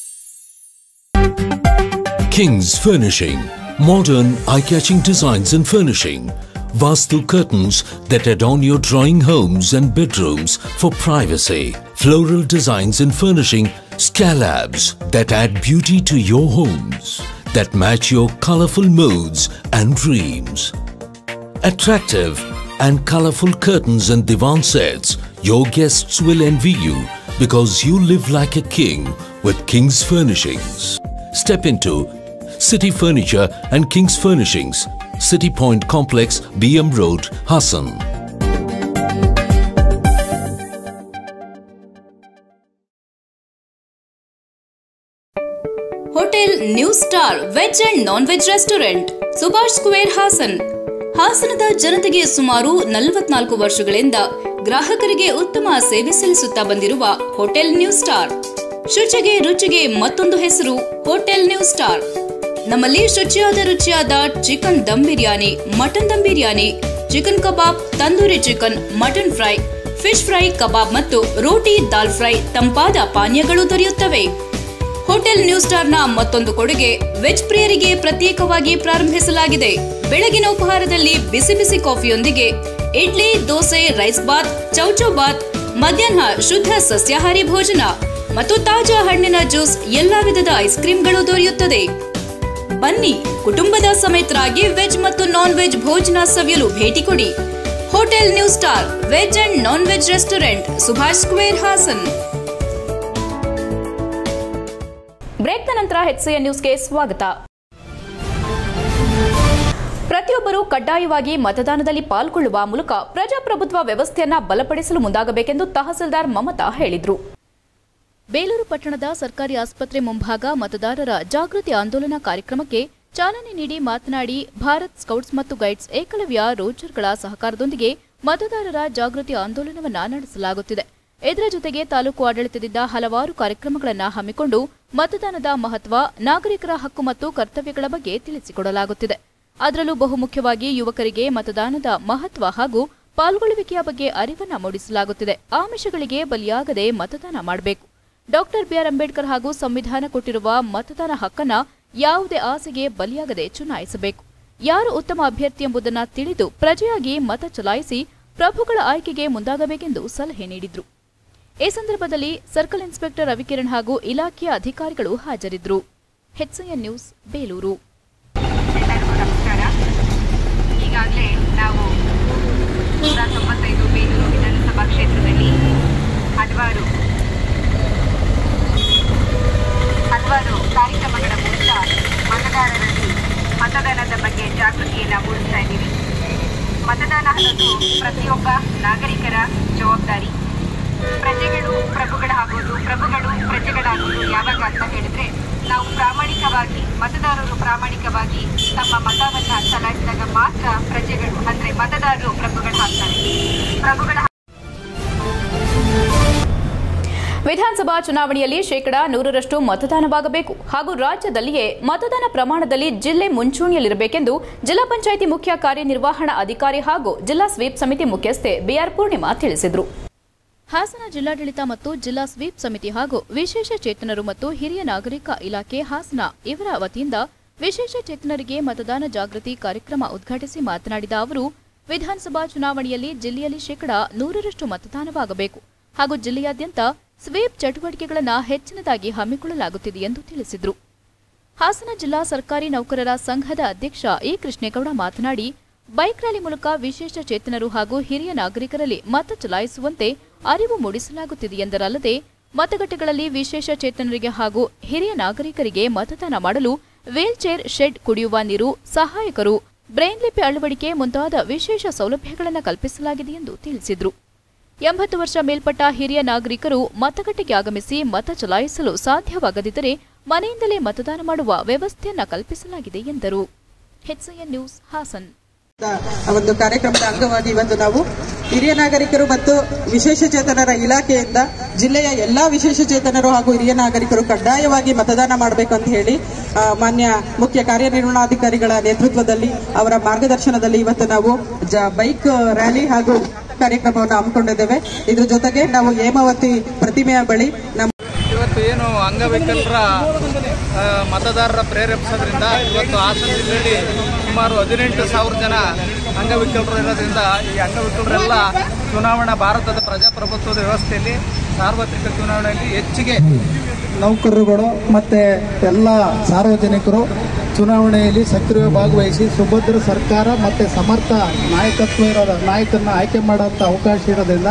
King's Furnishing. Modern, eye-catching designs and furnishing. Vastu curtains that adorn your drawing homes and bedrooms for privacy. Floral designs and furnishing scalabs that add beauty to your homes. That match your colorful moods and dreams. Attractive and colorful curtains and divan sets. Your guests will envy you because you live like a king with King's Furnishings. Step into City Furniture and King's Furnishings, City Point Complex, BM Road, Hassan. Hotel new star veg and non veg restaurant Subhash square Hassan ಹಾಸನದ ಜನತೆಗೆ ಸುಮಾರು ನಲವತ್ನಾಲ್ಕು ವರ್ಷಗಳಿಂದ ಗ್ರಾಹಕರಿಗೆ ಉತ್ತಮ ಸೇವೆ ಸಲ್ಲಿಸುತ್ತಾ ಬಂದಿರುವ ಹೋಟೆಲ್ ನ್ಯೂ ಸ್ಟಾರ್ ಶುಚಿಗೆ ರುಚಿಗೆ ಮತ್ತೊಂದು ಹೆಸರು ಹೋಟೆಲ್ ನ್ಯೂ ಸ್ಟಾರ್ ನಮ್ಮಲ್ಲಿ ಶುಚಿಯಾದ ರುಚಿಯಾದ chicken dum biryani mutton dum biryani chicken kebab tandoori chicken mutton fry fish fry kebab ಮತ್ತು ರೋಟಿ ದಾಲ್ ಫ್ರೈ ತಂಪಾದ ಪಾನೀಯಗಳು ದೊರೆಯುತ್ತವೆ ಹೋಟೆಲ್ ನ್ಯೂ ಸ್ಟಾರ್ನ ಮತ್ತೊಂದು ಕೊಡುಗೆ ವೆಜ್ ಪ್ರಿಯರಿಗೆ ಪ್ರತ್ಯೇಕವಾಗಿ ಪ್ರಾರಂಭಿಸಲಾಗಿದೆ ಬೆಳಗಿನ ಉಪಹಾರದಲ್ಲಿ ಬಿಸಿ ಬಿಸಿ ಕಾಫಿಯೊಂದಿಗೆ ಇಡ್ಲಿ ದೋಸೆ ರೈಸ್ ಬಾತ್ ಚೌಚೌ ಬಾತ್ ಮಧ್ಯಾಹ್ನ ಶುದ್ಧ ಸಸ್ಯಾಹಾರಿ ಭೋಜನ ಮತ್ತು ತಾಜಾ ಹಣ್ಣಿನ ಜ್ಯೂಸ್ ಎಲ್ಲಾ ವಿಧದ ಐಸ್ ಕ್ರೀಮ್ಗಳು ದೊರೆಯುತ್ತದೆ ಬನ್ನಿ ಕುಟುಂಬದ ಸಮೇತರಾಗಿ ವೆಜ್ ಮತ್ತು ನಾನ್ ವೆಜ್ ಭೋಜನ ಸವಿಯಲು ಭೇಟಿ ಕೊಡಿ hotel new star veg and non veg restaurant Subhash square Hassan ಬ್ರೇಕ್ನ ನಂತರ ಹೆಚ್ಸಿಯ ನ್ಯೂಸ್ಗೆ ಸ್ವಾಗತ ಪ್ರತಿಯೊಬ್ಬರು ಕಡ್ಡಾಯವಾಗಿ ಮತದಾನದಲ್ಲಿ ಪಾಲ್ಗೊಳ್ಳುವ ಮೂಲಕ ಪ್ರಜಾಪ್ರಭುತ್ವ ವ್ಯವಸ್ಥೆಯನ್ನ ಬಲಪಡಿಸಲು ಮುಂದಾಗಬೇಕೆಂದು ತಹಸೀಲ್ದಾರ್ ಮಮತಾ ಹೇಳಿದರು ಬೇಲೂರು ಪಟ್ಟಣದ ಸರ್ಕಾರಿ ಆಸ್ಪತ್ರೆ ಮುಂಭಾಗ ಮತದಾರರ ಜಾಗೃತಿ ಆಂದೋಲನ ಕಾರ್ಯಕ್ರಮಕ್ಕೆ ಚಾಲನೆ ನೀಡಿ ಮಾತನಾಡಿ ಭಾರತ್ ಸ್ಕೌಟ್ಸ್ ಮತ್ತು ಗೈಡ್ಸ್ ಏಕಲವ್ಯ ರೋಜರ್ಗಳ ಸಹಕಾರದೊಂದಿಗೆ ಮತದಾರರ ಜಾಗೃತಿ ಆಂದೋಲನವನ್ನ ನಡೆಸಲಾಗುತ್ತಿದೆ ಇದರ ಜೊತೆಗೆ ತಾಲೂಕು ಆಡಳಿತದಿಂದ ಹಲವಾರು ಕಾರ್ಯಕ್ರಮಗಳನ್ನು ಹಮ್ಮಿಕೊಂಡು ಮತದಾನದ ಮಹತ್ವ ನಾಗರಿಕರ ಹಕ್ಕು ಮತ್ತು ಕರ್ತವ್ಯಗಳ ಬಗ್ಗೆ ತಿಳಿಸಿಕೊಡಲಾಗುತ್ತಿದೆ ಅದರಲ್ಲೂ ಬಹುಮುಖ್ಯವಾಗಿ ಯುವಕರಿಗೆ ಮತದಾನದ ಮಹತ್ವ ಹಾಗೂ ಪಾಲ್ಗೊಳ್ಳುವಿಕೆಯ ಬಗ್ಗೆ ಅರಿವನ್ನ ಮೂಡಿಸಲಾಗುತ್ತಿದೆ ಆಮಿಷಗಳಿಗೆ ಬಲಿಯಾಗದೆ ಮತದಾನ ಮಾಡಬೇಕು ಡಾಕ್ಟರ್ ಬಿಆರ್ ಅಂಬೇಡ್ಕರ್ ಹಾಗೂ ಸಂವಿಧಾನ ಕೊಟ್ಟಿರುವ ಮತದಾನ ಹಕ್ಕನ್ನ ಯಾವುದೇ ಆಸೆಗೆ ಬಲಿಯಾಗದೆ ಚುನಾಯಿಸಬೇಕು ಯಾರು ಉತ್ತಮ ಅಭ್ಯರ್ಥಿ ಎಂಬುದನ್ನ ತಿಳಿದು ಪ್ರಜೆಯಾಗಿ ಮತ ಚಲಾಯಿಸಿ ಪ್ರಭುಗಳ ಆಯ್ಕೆಗೆ ಮುಂದಾಗಬೇಕೆಂದು ಸಲಹೆ ನೀಡಿದ್ರು ಈ ಸಂದರ್ಭದಲ್ಲಿ ಸರ್ಕಲ್ ಇನ್ಸ್ಪೆಕ್ಟರ್ ರವಿಕಿರಣ್ ಹಾಗೂ ಇಲಾಖೆಯ ಅಧಿಕಾರಿಗಳು ಹಾಜರಿದ್ದರು ಹೆಚ್ಐಎನ್ ನ್ಯೂಸ್ ಬೇಲೂರು ಎಲ್ಲರಿಗೂ ನಮಸ್ಕಾರ ಈಗಾಗಲೇ ನಾವು ನೂರ ತೊಂಬತ್ತೈದು ಬೇಲೂರು ವಿಧಾನಸಭಾ ಕ್ಷೇತ್ರದಲ್ಲಿ ಹಲವಾರು ಹಲವಾರು ಕಾರ್ಯಕ್ರಮಗಳ ಮೂಲಕ ಮತದಾರರಲ್ಲಿ ಮತದಾನದ ಬಗ್ಗೆ ಜಾಗೃತಿಯನ್ನು ಮೂಡಿಸ್ತಾ ಇದ್ದೀವಿ ಮತದಾನ ಅನ್ನೋದು ಪ್ರತಿಯೊಬ್ಬ ನಾಗರಿಕರ ಜವಾಬ್ದಾರಿ ಪ್ರಜೆಗಳು ಪ್ರಭುಗಳಾಗೋದು ಪ್ರಭುಗಳು ಪ್ರಜೆಗಳಾಗೋದು ಯಾವಾಗ ಅಂತ ಹೇಳಿದ್ರೆ ನಾವು ಪ್ರಾಮಾಣಿಕವಾಗಿ ಮತದಾರರು ಪ್ರಾಮಾಣಿಕವಾಗಿ ತಮ್ಮ ಮತವನ್ನ ಚಲಾಯಿಸಿದಾಗ ಮಾತ್ರ ಪ್ರಜೆಗಳು ಅಂದ್ರೆ ಮತದಾರರು ಪ್ರಭುಗಳಾಗ್ತಾರೆ ಪ್ರಭುಗಳ ವಿಧಾನಸಭಾ ಚುನಾವಣೆಯಲ್ಲಿ ಶೇಕಡಾ ನೂರರಷ್ಟು ಮತದಾನವಾಗಬೇಕು ಹಾಗೂ ರಾಜ್ಯದಲ್ಲಿಯೇ ಮತದಾನ ಪ್ರಮಾಣದಲ್ಲಿ ಜಿಲ್ಲೆ ಮುಂಚೂಣಿಯಲ್ಲಿರಬೇಕೆಂದು ಜಿಲ್ಲಾ ಪಂಚಾಯಿತಿ ಮುಖ್ಯ ಕಾರ್ಯನಿರ್ವಹಣಾ ಅಧಿಕಾರಿ ಹಾಗೂ ಜಿಲ್ಲಾ ಸ್ವೀಪ್ ಸಮಿತಿ ಮುಖ್ಯಸ್ಥೆ ಬಿಆರ್ ಪೂರ್ಣಿಮಾ ತಿಳಿಸಿದರು ಹಾಸನ ಜಿಲ್ಲಾಡಳಿತ ಮತ್ತು ಜಿಲ್ಲಾ ಸ್ವೀಪ್ ಸಮಿತಿ ಹಾಗೂ ವಿಶೇಷ ಚೇತನರು ಮತ್ತು ಹಿರಿಯ ನಾಗರಿಕ ಇಲಾಖೆ ಹಾಸನ ಇವರ ವತಿಯಿಂದ ವಿಶೇಷ ಚೇತನರಿಗೆ ಮತದಾನ ಜಾಗೃತಿ ಕಾರ್ಯಕ್ರಮ ಉದ್ಘಾಟಿಸಿ ಮಾತನಾಡಿದ ಅವರು ವಿಧಾನಸಭಾ ಚುನಾವಣೆಯಲ್ಲಿ ಜಿಲ್ಲೆಯಲ್ಲಿ ಶೇಕಡಾ ನೂರರಷ್ಟು ಮತದಾನವಾಗಬೇಕು ಹಾಗೂ ಜಿಲ್ಲೆಯಾದ್ಯಂತ ಸ್ವೀಪ್ ಚಟುವಟಿಕೆಗಳನ್ನು ಹೆಚ್ಚಿನದಾಗಿ ಹಮ್ಮಿಕೊಳ್ಳಲಾಗುತ್ತಿದೆ ಎಂದು ತಿಳಿಸಿದರು ಹಾಸನ ಜಿಲ್ಲಾ ಸರ್ಕಾರಿ ನೌಕರರ ಸಂಘದ ಅಧ್ಯಕ್ಷ ಎ ಕೃಷ್ಣೇಗೌಡ ಮಾತನಾಡಿ ಬೈಕ್ ರ್ಯಾಲಿ ಮೂಲಕ ವಿಶೇಷ ಚೇತನರು ಹಾಗೂ ಹಿರಿಯ ನಾಗರಿಕರಲ್ಲಿ ಮತ ಚಲಾಯಿಸುವಂತೆ ಅರಿವು ಮೂಡಿಸಲಾಗುತ್ತಿದೆ ಎಂದರಲ್ಲದೆ ಮತಗಟ್ಟೆಗಳಲ್ಲಿ ವಿಶೇಷ ಚೇತನರಿಗೆ ಹಾಗೂ ಹಿರಿಯ ನಾಗರಿಕರಿಗೆ ಮತದಾನ ಮಾಡಲು ವೀಲ್ಚೇರ್ ಶೆಡ್ ಕುಡಿಯುವ ನೀರು ಸಹಾಯಕರು ಬ್ರೈನ್ ಲಿಪಿ ಅಳವಡಿಕೆ ಮುಂತಾದ ವಿಶೇಷ ಸೌಲಭ್ಯಗಳನ್ನು ಕಲ್ಪಿಸಲಾಗಿದೆ ಎಂದು ತಿಳಿಸಿದರು ಎಂಬತ್ತು ವರ್ಷ ಮೇಲ್ಪಟ್ಟ ಹಿರಿಯ ನಾಗರಿಕರು ಮತಗಟ್ಟೆಗೆ ಆಗಮಿಸಿ ಮತ ಚಲಾಯಿಸಲು ಸಾಧ್ಯವಾಗದಿದ್ದರೆ ಮನೆಯಿಂದಲೇ ಮತದಾನ ಮಾಡುವ ವ್ಯವಸ್ಥೆಯನ್ನ ಕಲ್ಪಿಸಲಾಗಿದೆ ಎಂದರು ಹೆಚ್ಐಎನ್ ನ್ಯೂಸ್ ಹಾಸನ್ ಒಂದು ಕಾರ್ಯಕ್ರಮದ ಅಂಗವಾಗಿ ಇವತ್ತು ನಾವು ಹಿರಿಯ ನಾಗರಿಕರು ಮತ್ತು ವಿಶೇಷ ಚೇತನರ ಇಲಾಖೆಯಿಂದ ಜಿಲ್ಲೆಯ ಎಲ್ಲಾ ವಿಶೇಷ ಚೇತನರು ಹಾಗೂ ಹಿರಿಯ ನಾಗರಿಕರು ಕಡ್ಡಾಯವಾಗಿ ಮತದಾನ ಮಾಡಬೇಕು ಅಂತ ಹೇಳಿ ಆ, ಮಾನ್ಯ ಮುಖ್ಯ ಕಾರ್ಯನಿರ್ವಹಣಾಧಿಕಾರಿಗಳ ನೇತೃತ್ವದಲ್ಲಿ ಅವರ ಮಾರ್ಗದರ್ಶನದಲ್ಲಿ ಇವತ್ತು ನಾವು ಜ- ಬೈಕ್ ರ್ಯಾಲಿ ಹಾಗೂ ಕಾರ್ಯಕ್ರಮವನ್ನು ಹಮ್ಮಿಕೊಂಡಿದ್ದೇವೆ ಇದ್ರ ಜೊತೆಗೆ ನಾವು ಹೇಮಾವತಿ ಪ್ರತಿಮೆಯ ಬಳಿ ನಮ್ಮ ಇವತ್ತು ಏನು ಅಂಗವಿಕಲರ ಆ, ಮತದಾರರ ಪ್ರೇರೇಪಿಸೋದ್ರಿಂದ ಇವತ್ತು ಹಾಸನ ಜಿಲ್ಲೆಯಲ್ಲಿ ಸುಮಾರು ಹದಿನೆಂಟು ಸಾವಿರ ಜನ ಅಂಗವಿಕಲರು ಇರೋದ್ರಿಂದ ಈ ಅಂಗವಿಕಲರೆಲ್ಲ ಚುನಾವಣಾ ಭಾರತದ ಪ್ರಜಾಪ್ರಭುತ್ವದ ವ್ಯವಸ್ಥೆಯಲ್ಲಿ ಸಾರ್ವತ್ರಿಕ ಚುನಾವಣೆಯಲ್ಲಿ ಹೆಚ್ಚಿಗೆ ನೌಕರರುಗಳು ಮತ್ತು ಎಲ್ಲ ಸಾರ್ವಜನಿಕರು ಚುನಾವಣೆಯಲ್ಲಿ ಸಕ್ರಿಯ ಭಾಗವಹಿಸಿ ಸುಭದ್ರ ಸರ್ಕಾರ ಮತ್ತು ಸಮರ್ಥ ನಾಯಕತ್ವ ಇರೋ ನಾಯಕರನ್ನ ಆಯ್ಕೆ ಮಾಡೋಂಥ ಅವಕಾಶ ಇರೋದ್ರಿಂದ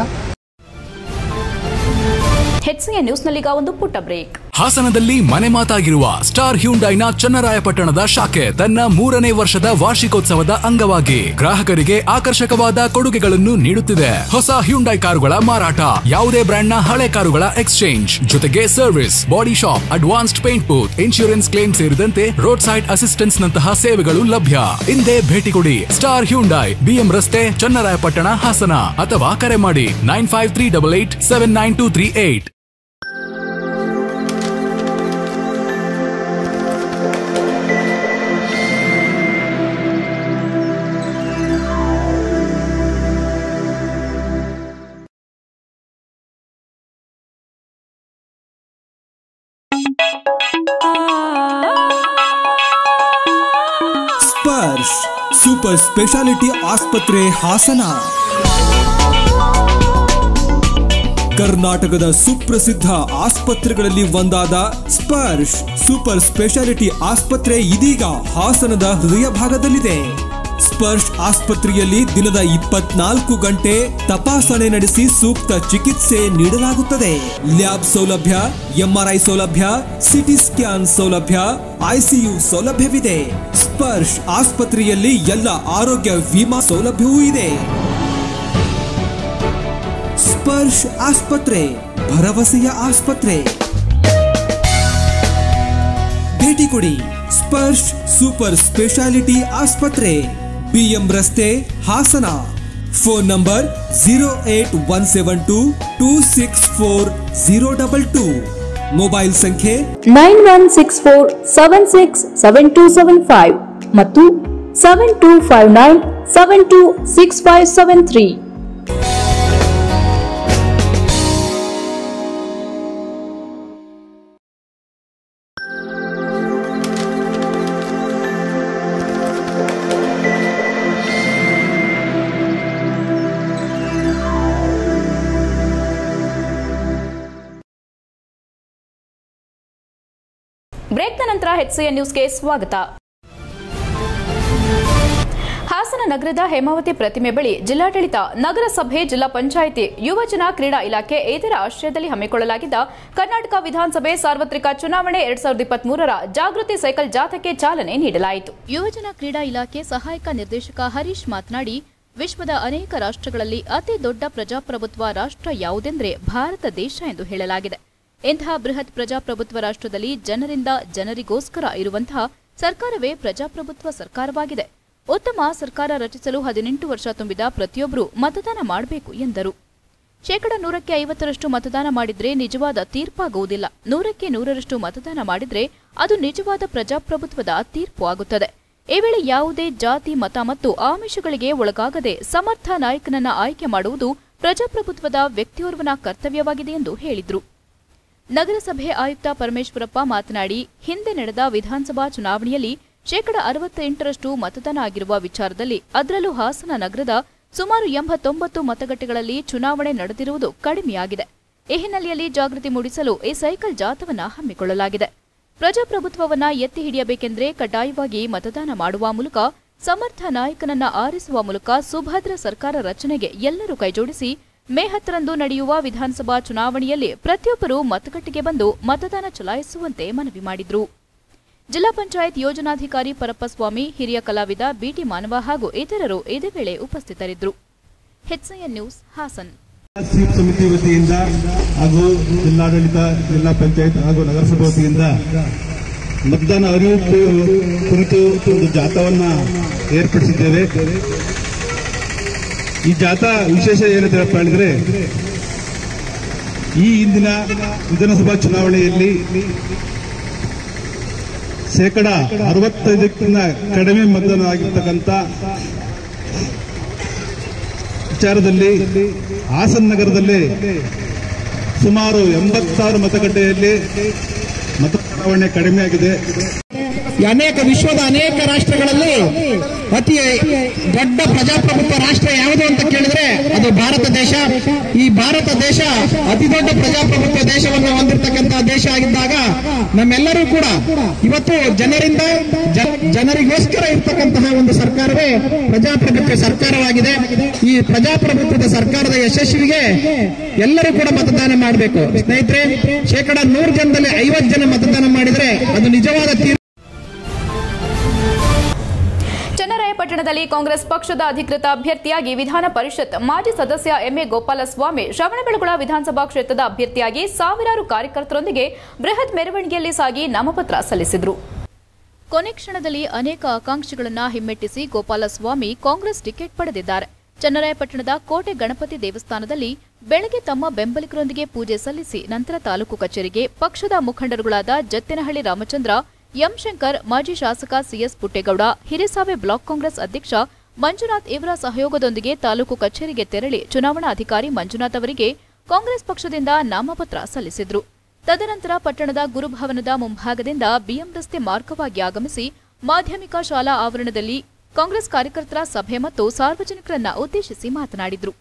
ಹೆಚ್ಐಎನ್ ನ್ಯೂಸ್ನಲ್ಲೀಗ ಒಂದು ಪುಟ್ಟ ಬ್ರೇಕ್ ಹಾಸನದಲ್ಲಿ ಮನೆ ಮಾತಾಗಿರುವ ಸ್ಟಾರ್ ಹ್ಯುಂಡೈನ ಚನ್ನರಾಯಪಟ್ಟಣದ ಶಾಖೆ ತನ್ನ ಮೂರನೇ ವರ್ಷದ ವಾರ್ಷಿಕೋತ್ಸವದ ಅಂಗವಾಗಿ ಗ್ರಾಹಕರಿಗೆ ಆಕರ್ಷಕವಾದ ಕೊಡುಗೆಗಳನ್ನು ನೀಡುತ್ತಿದೆ ಹೊಸ ಹ್ಯುಂಡೈ ಕಾರುಗಳ ಮಾರಾಟ ಯಾವುದೇ ಬ್ರ್ಯಾಂಡ್ನ ಹಳೆ ಕಾರುಗಳ ಎಕ್ಸ್ಚೇಂಜ್ ಜೊತೆಗೆ service body shop advanced paint booth insurance claim ಸೇರಿದಂತೆ ರೋಡ್ ಸೈಡ್ ಅಸಿಸ್ಟೆನ್ಸ್ ನಂತಹ ಸೇವೆಗಳು ಲಭ್ಯ ಹಿಂದೆ ಭೇಟಿ ಕೊಡಿ ಸ್ಟಾರ್ ಹ್ಯುಂಡೈ ಬಿಎಂ ರಸ್ತೆ ಚನ್ನರಾಯಪಟ್ಟಣ ಹಾಸನ ಅಥವಾ ಕರೆ ಮಾಡಿ nine five three double eight seven nine two three eight Sparsh super speciality ಆಸ್ಪತ್ರೆ ಹಾಸನ ಕರ್ನಾಟಕದ ಸುಪ್ರಸಿದ್ಧ ಆಸ್ಪತ್ರೆಗಳಲ್ಲಿ ಒಂದಾದ ಸ್ಪರ್ಶ್ ಸೂಪರ್ ಸ್ಪೆಷಾಲಿಟಿ ಆಸ್ಪತ್ರೆ ಇದೀಗ ಹಾಸನದ ಹೃದಯ ಭಾಗದಲ್ಲಿದೆ ಸ್ಪರ್ಶ್ ಆಸ್ಪತ್ರೆಯಲ್ಲಿ ದಿನದ ಇಪ್ಪತ್ನಾಲ್ಕು ಗಂಟೆ ತಪಾಸಣೆ ನಡೆಸಿ ಸೂಕ್ತ ಚಿಕಿತ್ಸೆ ನೀಡಲಾಗುತ್ತದೆ ಲ್ಯಾಬ್ ಸೌಲಭ್ಯ ಎಂಆರ್ಐ ಸೌಲಭ್ಯ ಸಿಟಿ ಸ್ಕ್ಯಾನ್ ಸೌಲಭ್ಯ ಐಸಿಯು ಸೌಲಭ್ಯವಿದೆ ಸ್ಪರ್ಶ್ ಆಸ್ಪತ್ರೆಯಲ್ಲಿ ಎಲ್ಲ ಆರೋಗ್ಯ ವಿಮಾ ಸೌಲಭ್ಯವೂ ಇದೆ ಸ್ಪರ್ಶ್ ಆಸ್ಪತ್ರೆ ಭರವಸೆಯ ಆಸ್ಪತ್ರೆ ಭೇಟಿ ಕೊಡಿ ಸ್ಪರ್ಶ್ ಸೂಪರ್ ಸ್ಪೆಷಾಲಿಟಿ ಆಸ್ಪತ್ರೆ ಬಿಎಂ ರಸ್ತೆ Hassan phone number zero eight one seven two two six four zero double two mobile ಸಂಖ್ಯೆ nine one six four seven six seven two seven five ಮತ್ತು seven two five nine seven two six five seven three ಬ್ರೇಕ್ನ ನಂತರ ಹೆಚ್ಸಿಎನ್ ನ್ಯೂಸ್ಗೆ ಸ್ವಾಗತ ಹಾಸನ ನಗರದ ಹೇಮಾವತಿ ಪ್ರತಿಮೆ ಬಳಿ ಜಿಲ್ಲಾಡಳಿತ ನಗರಸಭೆ ಜಿಲ್ಲಾ ಪಂಚಾಯಿತಿ ಯುವಜನ ಕ್ರೀಡಾ ಇಲಾಖೆ ಇದರ ಆಶ್ರಯದಲ್ಲಿ ಹಮ್ಮಿಕೊಳ್ಳಲಾಗಿದ್ದ ಕರ್ನಾಟಕ ವಿಧಾನಸಭೆ ಸಾರ್ವತ್ರಿಕ ಚುನಾವಣೆ ಎರಡ್ ಸಾವಿರದ ಇಪ್ಪತ್ಮೂರರ ಜಾಗೃತಿ ಸೈಕಲ್ ಜಾಥಾಕ್ಕೆ ಚಾಲನೆ ನೀಡಲಾಯಿತು ಯುವಜನ ಕ್ರೀಡಾ ಇಲಾಖೆ ಸಹಾಯಕ ನಿರ್ದೇಶಕ ಹರೀಶ್ ಮಾತನಾಡಿ ವಿಶ್ವದ ಅನೇಕ ರಾಷ್ಟ್ರಗಳಲ್ಲಿ ಅತಿ ದೊಡ್ಡ ಪ್ರಜಾಪ್ರಭುತ್ವ ರಾಷ್ಟ್ರ ಯಾವುದೆಂದರೆ ಭಾರತ ದೇಶ ಎಂದು ಹೇಳಲಾಗಿದೆ ಇಂತಹ ಬೃಹತ್ ಪ್ರಜಾಪ್ರಭುತ್ವ ರಾಷ್ಟ್ರದಲ್ಲಿ ಜನರಿಂದ ಜನರಿಗೋಸ್ಕರ ಇರುವಂತಹ ಸರ್ಕಾರವೇ ಪ್ರಜಾಪ್ರಭುತ್ವ ಸರ್ಕಾರವಾಗಿದೆ ಉತ್ತಮ ಸರ್ಕಾರ ರಚಿಸಲು ಹದಿನೆಂಟು ವರ್ಷ ತುಂಬಿದ ಪ್ರತಿಯೊಬ್ಬರೂ ಮತದಾನ ಮಾಡಬೇಕು ಎಂದರು ಶೇಕಡ ನೂರಕ್ಕೆ ಐವತ್ತರಷ್ಟು ಮತದಾನ ಮಾಡಿದ್ರೆ ನಿಜವಾದ ತೀರ್ಪಾಗುವುದಿಲ್ಲ ನೂರಕ್ಕೆ ನೂರರಷ್ಟು ಮತದಾನ ಮಾಡಿದ್ರೆ ಅದು ನಿಜವಾದ ಪ್ರಜಾಪ್ರಭುತ್ವದ ತೀರ್ಪು ಆಗುತ್ತದೆ ಈ ವೇಳೆ ಯಾವುದೇ ಜಾತಿ ಮತ ಮತ್ತು ಆಮಿಷಗಳಿಗೆ ಒಳಗಾಗದೆ ಸಮರ್ಥ ನಾಯಕನನ್ನ ಆಯ್ಕೆ ಮಾಡುವುದು ಪ್ರಜಾಪ್ರಭುತ್ವದ ವ್ಯಕ್ತಿಯೋರ್ವನ ಕರ್ತವ್ಯವಾಗಿದೆ ಎಂದು ಹೇಳಿದ್ರು ನಗರಸಭೆ ಆಯುಕ್ತ ಪರಮೇಶ್ವರಪ್ಪ ಮಾತನಾಡಿ ಹಿಂದೆ ನಡೆದ ವಿಧಾನಸಭಾ ಚುನಾವಣೆಯಲ್ಲಿ ಶೇಕಡ ಅರವತ್ತೆಂಟರಷ್ಟು ಮತದಾನ ಆಗಿರುವ ವಿಚಾರದಲ್ಲಿ ಅದರಲ್ಲೂ ಹಾಸನ ನಗರದ ಸುಮಾರು ಎಂಬತ್ತೊಂಬತ್ತು ಮತಗಟ್ಟೆಗಳಲ್ಲಿ ಚುನಾವಣೆ ನಡೆದಿರುವುದು ಕಡಿಮೆಯಾಗಿದೆ ಈ ಹಿನ್ನೆಲೆಯಲ್ಲಿ ಜಾಗೃತಿ ಮೂಡಿಸಲು ಈ ಸೈಕಲ್ ಜಾಥವನ್ನ ಹಮ್ಮಿಕೊಳ್ಳಲಾಗಿದೆ ಪ್ರಜಾಪ್ರಭುತ್ವವನ್ನ ಎತ್ತಿ ಹಿಡಿಯಬೇಕೆಂದ್ರೆ ಕಡ್ಡಾಯವಾಗಿ ಮತದಾನ ಮಾಡುವ ಮೂಲಕ ಸಮರ್ಥ ನಾಯಕನನ್ನ ಆರಿಸುವ ಮೂಲಕ ಸುಭದ್ರ ಸರ್ಕಾರ ರಚನೆಗೆ ಎಲ್ಲರೂ ಕೈಜೋಡಿಸಿ ಮೇ ಹತ್ತರಂದು ನಡೆಯುವ ವಿಧಾನಸಭಾ ಚುನಾವಣೆಯಲ್ಲಿ ಪ್ರತಿಯೊಬ್ಬರೂ ಮತಗಟ್ಟೆಗೆ ಬಂದು ಮತದಾನ ಚಲಾಯಿಸುವಂತೆ ಮನವಿ ಮಾಡಿದ್ರು ಜಿಲ್ಲಾ ಪಂಚಾಯತ್ ಯೋಜನಾಧಿಕಾರಿ ಪರಪ್ಪಸ್ವಾಮಿ ಹಿರಿಯ ಕಲಾವಿದ ಬಿಟಿ ಮಾನವ ಹಾಗೂ ಇತರರು ಇದೇ ವೇಳೆ ಉಪಸ್ಥಿತರಿದ್ದರು ಹೆಚ್ಐಎನ್ ನ್ಯೂಸ್ ಹಾಸನ್ ಸ್ವೀಪ್ ಸಮಿತಿ ವತಿಯಿಂದ ಹಾಗೂ ಜಿಲ್ಲಾಡಳಿತ ಜಿಲ್ಲಾ ಪಂಚಾಯತ್ ಹಾಗೂ ನಗರಸಭೆ ವತಿಯಿಂದ ಮತದಾನ ಅರಿವು ಕು- ಕುರಿತು ಒಂದು ಜಾಥವನ್ನ ಏರ್ಪಡಿಸಿದ್ದೇವೆ ಈ ಜಾಥಾ ವಿಶೇಷ ಏನಂತ ಹೇಳಿದ್ರೆ ಈ ಹಿಂದಿನ ವಿಧಾನಸಭಾ ಚುನಾವಣೆಯಲ್ಲಿ ಶೇಕಡ ಅರವತ್ತೈದಕ್ಕಿಂತ ಕಡಿಮೆ ಮತದಾನ ಆಗಿರ್ತಕ್ಕಂಥ ವಿಚಾರದಲ್ಲಿ ಹಾಸನ ನಗರದಲ್ಲಿ ಸುಮಾರು ಎಂಬತ್ತಾರು ಮತಗಟ್ಟೆಯಲ್ಲಿ ಮತ ಚಲಾವಣೆ ಕಡಿಮೆ ಆಗಿದೆ ಅನೇಕ ವಿಶ್ವದ ಅನೇಕ ರಾಷ್ಟ್ರಗಳಲ್ಲಿ ಅತಿ ದೊಡ್ಡ ಪ್ರಜಾಪ್ರಭುತ್ವ ರಾಷ್ಟ್ರ ಯಾವುದು ಅಂತ ಕೇಳಿದ್ರೆ ಅದು ಭಾರತ ದೇಶ ಈ ಭಾರತ ದೇಶ ಅತಿ ದೊಡ್ಡ ಪ್ರಜಾಪ್ರಭುತ್ವ ದೇಶವನ್ನು ಹೊಂದಿರತಕ್ಕಂತಹ ದೇಶ ಆಗಿದ್ದಾಗ ನಮ್ಮೆಲ್ಲರೂ ಕೂಡ ಇವತ್ತು ಜನರಿಂದ ಜ- ಜನರಿಗೋಸ್ಕರ ಇರ್ತಕ್ಕಂತಹ ಒಂದು ಸರ್ಕಾರವೇ ಪ್ರಜಾಪ್ರಭುತ್ವ ಸರ್ಕಾರವಾಗಿದೆ ಈ ಪ್ರಜಾಪ್ರಭುತ್ವದ ಸರ್ಕಾರದ ಯಶಸ್ವಿಗೆ ಎಲ್ಲರೂ ಕೂಡ ಮತದಾನ ಮಾಡಬೇಕು ಸ್ನೇಹಿತರೆ ಶೇಕಡ ನೂರು ಜನದಲ್ಲಿ ಐವತ್ತು ಜನ ಮತದಾನ ಮಾಡಿದ್ರೆ ಅದು ನಿಜವಾದ ತೀರ್ಪು ಚನ್ನರಾಯಪಟ್ಟಣದಲ್ಲಿ ಕಾಂಗ್ರೆಸ್ ಪಕ್ಷದ ಅಧಿಕೃತ ಅಭ್ಯರ್ಥಿಯಾಗಿ ವಿಧಾನ ಪರಿಷತ್ ಮಾಜಿ ಸದಸ್ಯ ಎಂಎ ಗೋಪಾಲಸ್ವಾಮಿ ಶ್ರವಣಬೆಳಗೊಳ ವಿಧಾನಸಭಾ ಕ್ಷೇತ್ರದ ಅಭ್ಯರ್ಥಿಯಾಗಿ ಸಾವಿರಾರು ಕಾರ್ಯಕರ್ತರೊಂದಿಗೆ ಬೃಹತ್ ಮೆರವಣಿಗೆಯಲ್ಲಿ ಸಾಗಿ ನಾಮಪತ್ರ ಸಲ್ಲಿಸಿದರು ಕೊನೆ ಕ್ಷಣದಲ್ಲಿ ಅನೇಕ ಆಕಾಂಕ್ಷಿಗಳನ್ನ ಹಿಮ್ಮೆಟ್ಟಿಸಿ ಗೋಪಾಲಸ್ವಾಮಿ ಕಾಂಗ್ರೆಸ್ ಟಿಕೆಟ್ ಪಡೆದಿದ್ದಾರೆ ಚನ್ನರಾಯಪಟ್ಟಣದ ಕೋಟೆ ಗಣಪತಿ ದೇವಸ್ಥಾನದಲ್ಲಿ ಬೆಳಗ್ಗೆ ತಮ್ಮ ಬೆಂಬಲಿಗರೊಂದಿಗೆ ಪೂಜೆ ಸಲ್ಲಿಸಿ ನಂತರ ತಾಲೂಕು ಕಚೇರಿಗೆ ಪಕ್ಷದ ಮುಖಂಡರುಗಳಾದ ಜತ್ತಿನಹಳ್ಳಿ ರಾಮಚಂದ್ರ ಎಂ ಶಂಕರ್ ಮಾಜಿ ಶಾಸಕ ಸಿಎಸ್ ಪುಟ್ಟೇಗೌಡ ಹಿರಿಸಾವೆ ಬ್ಲಾಕ್ ಕಾಂಗ್ರೆಸ್ ಅಧ್ಯಕ್ಷ ಮಂಜುನಾಥ್ ಇವರ ಸಹಯೋಗದೊಂದಿಗೆ ತಾಲೂಕು ಕಚೇರಿಗೆ ತೆರಳಿ ಚುನಾವಣಾಧಿಕಾರಿ ಮಂಜುನಾಥ್ ಅವರಿಗೆ ಕಾಂಗ್ರೆಸ್ ಪಕ್ಷದಿಂದ ನಾಮಪತ್ರ ಸಲ್ಲಿಸಿದ್ರು ತದನಂತರ ಪಟ್ಟಣದ ಗುರುಭವನದ ಮುಂಭಾಗದಿಂದ ಬಿಎಂ ರಸ್ತೆ ಮಾರ್ಗವಾಗಿ ಆಗಮಿಸಿ ಮಾಧ್ಯಮಿಕ ಶಾಲಾ ಆವರಣದಲ್ಲಿ ಕಾಂಗ್ರೆಸ್ ಕಾರ್ಯಕರ್ತರ ಸಭೆ ಮತ್ತು ಸಾರ್ವಜನಿಕರನ್ನ ಉದ್ದೇಶಿಸಿ ಮಾತನಾಡಿದ್ರು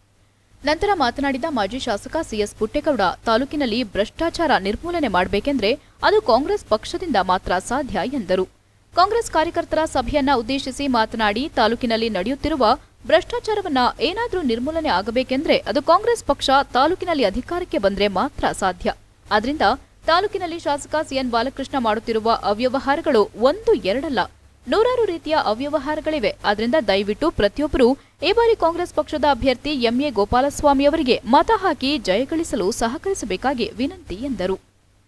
ನಂತರ ಮಾತನಾಡಿದ ಮಾಜಿ ಶಾಸಕ ಸಿಎಸ್ ಪುಟ್ಟೇಗೌಡ ತಾಲೂಕಿನಲ್ಲಿ ಭ್ರಷ್ಟಾಚಾರ ನಿರ್ಮೂಲನೆ ಮಾಡಬೇಕೆಂದ್ರೆ ಅದು ಕಾಂಗ್ರೆಸ್ ಪಕ್ಷದಿಂದ ಮಾತ್ರ ಸಾಧ್ಯ ಎಂದರು ಕಾಂಗ್ರೆಸ್ ಕಾರ್ಯಕರ್ತರ ಸಭೆಯನ್ನ ಉದ್ದೇಶಿಸಿ ಮಾತನಾಡಿ ತಾಲೂಕಿನಲ್ಲಿ ನಡೆಯುತ್ತಿರುವ ಭ್ರಷ್ಟಾಚಾರವನ್ನ ಏನಾದರೂ ನಿರ್ಮೂಲನೆ ಆಗಬೇಕೆಂದ್ರೆ ಅದು ಕಾಂಗ್ರೆಸ್ ಪಕ್ಷ ತಾಲೂಕಿನಲ್ಲಿ ಅಧಿಕಾರಕ್ಕೆ ಬಂದ್ರೆ ಮಾತ್ರ ಸಾಧ್ಯ ಆದ್ರಿಂದ ತಾಲೂಕಿನಲ್ಲಿ ಶಾಸಕ ಸಿಎನ್ ಬಾಲಕೃಷ್ಣ ಮಾಡುತ್ತಿರುವ ಅವ್ಯವಹಾರಗಳು ಒಂದು ಎರಡಲ್ಲ ನೂರಾರು ರೀತಿಯ ಅವ್ಯವಹಾರಗಳಿವೆ ಆದ್ರಿಂದ ದಯವಿಟ್ಟು ಪ್ರತಿಯೊಬ್ಬರೂ ಈ ಬಾರಿ ಕಾಂಗ್ರೆಸ್ ಪಕ್ಷದ ಅಭ್ಯರ್ಥಿ ಎಂಎ ಗೋಪಾಲಸ್ವಾಮಿ ಅವರಿಗೆ ಮತ ಹಾಕಿ ಜಯಗಳಿಸಲು ಸಹಕರಿಸಬೇಕಾಗಿ ವಿನಂತಿ ಎಂದರು